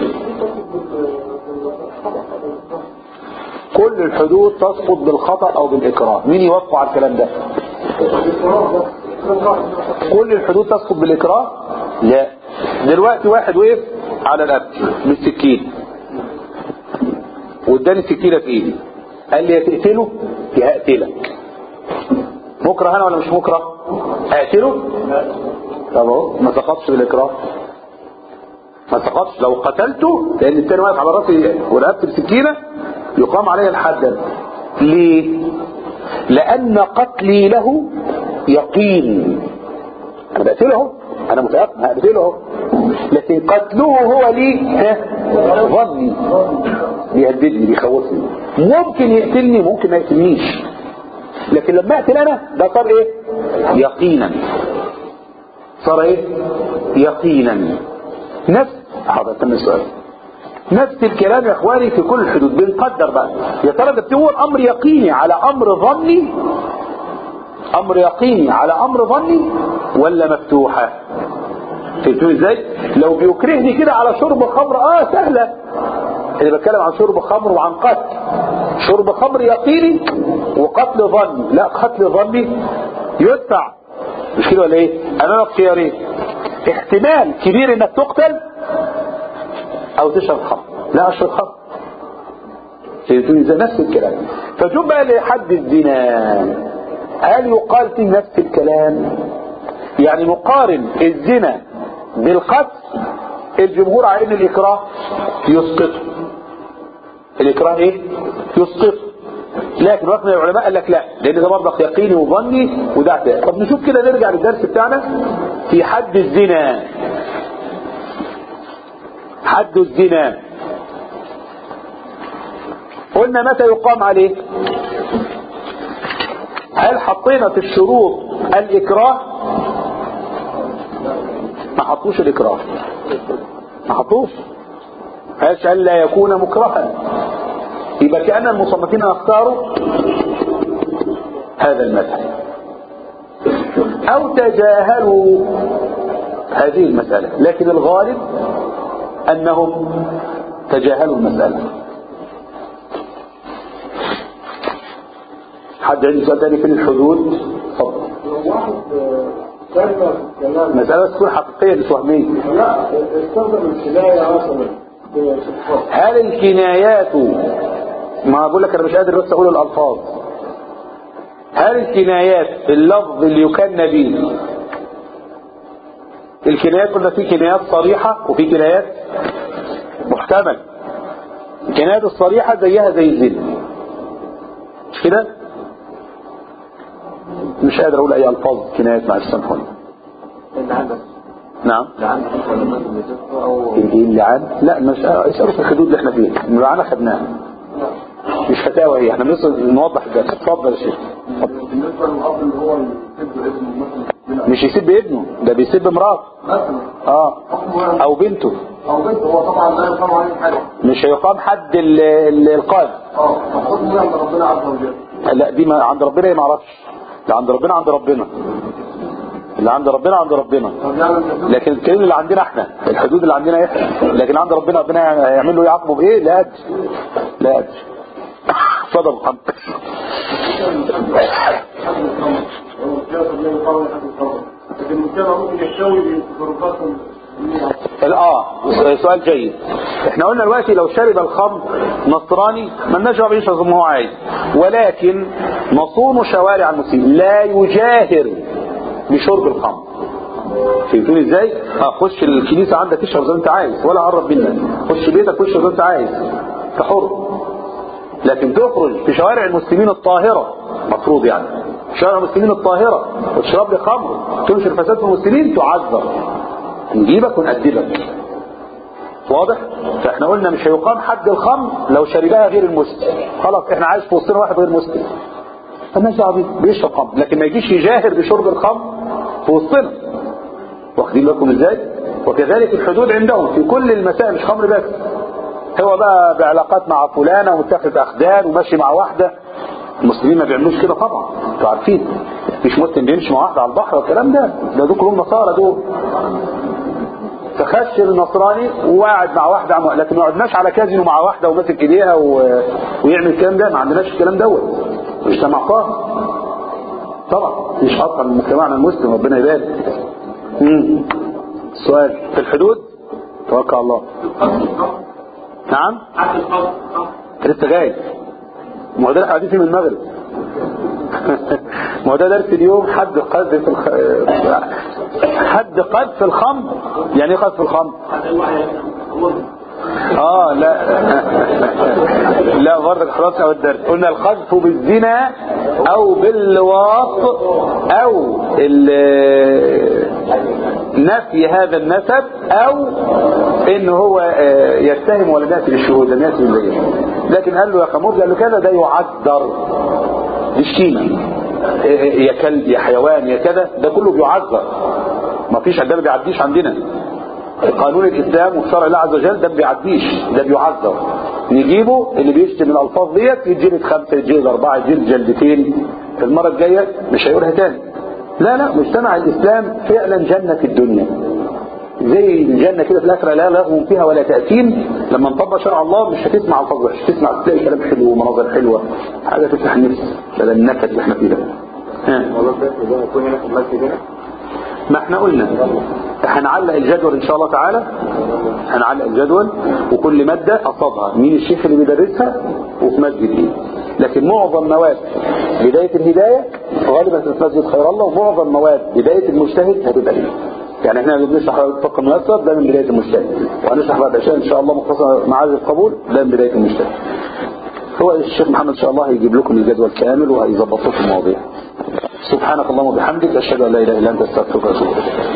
كل الحدود تسقط بالخطأ او بالاكراه مين يوافق على الكلام ده كل الحدود تسقط بالاكراه لا دلوقتي واحد وقف على الأكل بالسكين واداني السكينه في ايدي قال لي يا تقتله يا هقتلك مكره انا ولا مش مكره اقتله طب اهو ما سقطش بالاكراه ما سقطش لو قتلته لان التاني واقف على راسي ورقبت بسكينه يقام علي الحد ليه لان قتلي له يقين انا بقتله اهو انا متيقن هقتله اهو لكن قتله هو لي ها ظني بيهددني بيخوفني ممكن يقتلني ممكن ما يقتلنيش لكن لما اقتل انا ده صار ايه يقينا صار ايه يقينا نفس حاضر تم السؤال نفس الكلام يا اخواني في كل الحدود بنقدر بقى يا ترى ده بتقول امر يقيني على امر ظني امر يقيني على امر ظني ولا مفتوحه فهمتوا ازاي لو بيكرهني كده على شرب خمر اه سهله انا بتكلم عن شرب خمر وعن قتل شرب خمر يقيني وقتل ظني لا قتل ظني يدفع مش كده ولا ايه امامك خيارين احتمال كبير انك تقتل او تشرب خمر لا اشرب خمر فهمتوا ازاي نفس الكلام فشوف بقى لحد الزنا هل يقال في نفس الكلام يعني نقارن الزنا بالقتل الجمهور على ان الاكراه يسقطه الاكراه ايه يسقطه لكن وقت من العلماء قال لك لا لان ده برضك يقيني وظني وده اعتقاد طب نشوف كده نرجع للدرس بتاعنا في حد الزنا حد الزنا قلنا متى يقام عليه هل حطينا في الشروط الاكراه ما حطوش الاكراه ما حطوش قالش الا يكون مكرها يبقى كأن المصنفين اختاروا هذا المذهب او تجاهلوا هذه المسألة لكن الغالب انهم تجاهلوا المسألة حد عنده سؤال تاني في الحدود اتفضل لو واحد كلمة في الكلام مسألة بس تكون حقيقية مش وهمية لا استخدم الكناية مثلا في الخط هل الكنايات ما بقول لك انا مش قادر بس اقول الالفاظ هل الكنايات اللفظ اللي يكنى به الكنايات قلنا في كنايات صريحة وفي كنايات محتمل الكنايات الصريحة زيها زي الزنا مش كده مش قادر اقول اي الفاظ كنايات مع السامحوني نعم ايه اللعان لا مش اسألوا في الحدود اللي احنا فيها اللعان خدناها مش فتاوى ايه احنا بنصل نوضح الدرس اتفضل يا شيخ اتفضل. بالنسبة للأب اللي هو يسب ابنه مثلا مش يسب ابنه ده بيسب مراته مثلا اه او بنته أو بنت هو طبعا لا يقام عليه حاجة مش هيقام حد ال- ال- القاذف اه فحكمه عند ربنا عز وجل لا دي ما عند ربنا ما اعرفش اللي عند ربنا عند ربنا اللي عند ربنا عند ربنا طب يعني الحدود لكن الكلام اللي عندنا احنا الحدود اللي عندنا احنا لكن عند ربنا ربنا هيعمل له يعاقبه بايه لا ادري لا ادري اتفضل يا محمد حد الخمر هو كده طبيعي يقام حد الخمر لكن المجتمع ممكن يحتوي بتصرفاتهم اه سؤال جيد احنا قلنا دلوقتي لو شرب الخمر نصراني ما لناش دعوه يشرب زي ما هو عايز ولكن مصون شوارع المسلمين لا يجاهر بشرب الخمر فهمتوني ازاي؟ اه خش الكنيسه عندك اشرب زي ما انت عايز ولا قرب منك خش بيتك واشرب زي ما انت عايز انت حر لكن تخرج في شوارع المسلمين الطاهره مفروض يعني شوارع المسلمين الطاهره وتشرب لي خمر تنشر فساد في المسلمين تعذر نجيبك ونأدبك واضح فاحنا قلنا مش هيقام حد الخمر لو شربها غير المسلم خلاص احنا عايش في وسطنا واحد غير مسلم فالناس دعوه بيه بيشرب خمر لكن ما يجيش يجاهر بشرب الخمر في وسطنا واخدين بالكم ازاي وكذلك الحدود عندهم في كل المسائل مش خمر بس هو بقى بعلاقات مع فلانه ومتخذ اخدان وماشي مع واحده المسلمين ما بيعملوش كده طبعا انتوا عارفين مش مسلم بيمشي مع واحده على البحر والكلام ده ده دول كلهم نصارى دول فخش النصراني وقاعد مع واحده عم... لكن ما قعدناش على كازينو مع واحده وماسك ايديها و... ويعمل الكلام ده ما عندناش الكلام دوت مجتمع طاهر طبعا مش اصلا من مجتمعنا المسلم ربنا يبارك امم سؤال في الحدود توكل على الله نعم حد الخمر انت لسه جاي ما هو ده اللي قاعدين فيه من المغرب ما هو ده درس اليوم حد قذف الخ... حد قذف الخمر يعني ايه قذف الخمر اه لا لا برضك خلاص او الدرس قلنا القذف بالزنا او باللواط او ال- نفي هذا النسب او ان هو آه، يتهم ولم ياتي بالشهود لم ياتي بالبينه لكن قال له يا خمور قال له كذا ده يعذر بالشيمه آه، يا كلب يا حيوان يا كذا ده كله بيعذر ما فيش ده ما بيعديش عندنا قانون الاسلام وشرع الله عز وجل ده ما بيعديش ده بيعذر نجيبه اللي بيشتم الالفاظ ديت يتجلد خمسه يتجلد اربعه يتجلد جلدتين المره الجايه مش هيقولها تاني لا لا مجتمع الاسلام فعلا جنه الدنيا زي الجنه كده في الاخره لا لغو فيها ولا تاثيم لما نطبق شرع الله مش هتسمع الفاظ وحش تسمع تلاقي كلام حلو ومناظر حلوه حاجه تفتح النفس بدل النكد اللي احنا فيه ده ها. والله الدرس ده يكون هنا في المسجد هنا ما احنا قلنا هنعلق الجدول ان شاء الله تعالى هنعلق الجدول وكل مادة قصدها مين الشيخ اللي بيدرسها وفي مسجد ايه لكن معظم مواد بداية الهداية غالبا في مسجد خير الله ومعظم مواد بداية المجتهد هتبقى ايه يعني احنا اللي بنشرح الفقه الميسر ده من بداية المجتهد وهنشرح بعد عشان ان شاء الله مختصر معاذ القبول ده من بداية المجتهد هو الشيخ محمد ان شاء الله هيجيب لكم الجدول كامل وهيظبط لكم المواضيع سبحانك اللهم وبحمدك اشهد ان لا اله الا انت استغفرك واتوب اليك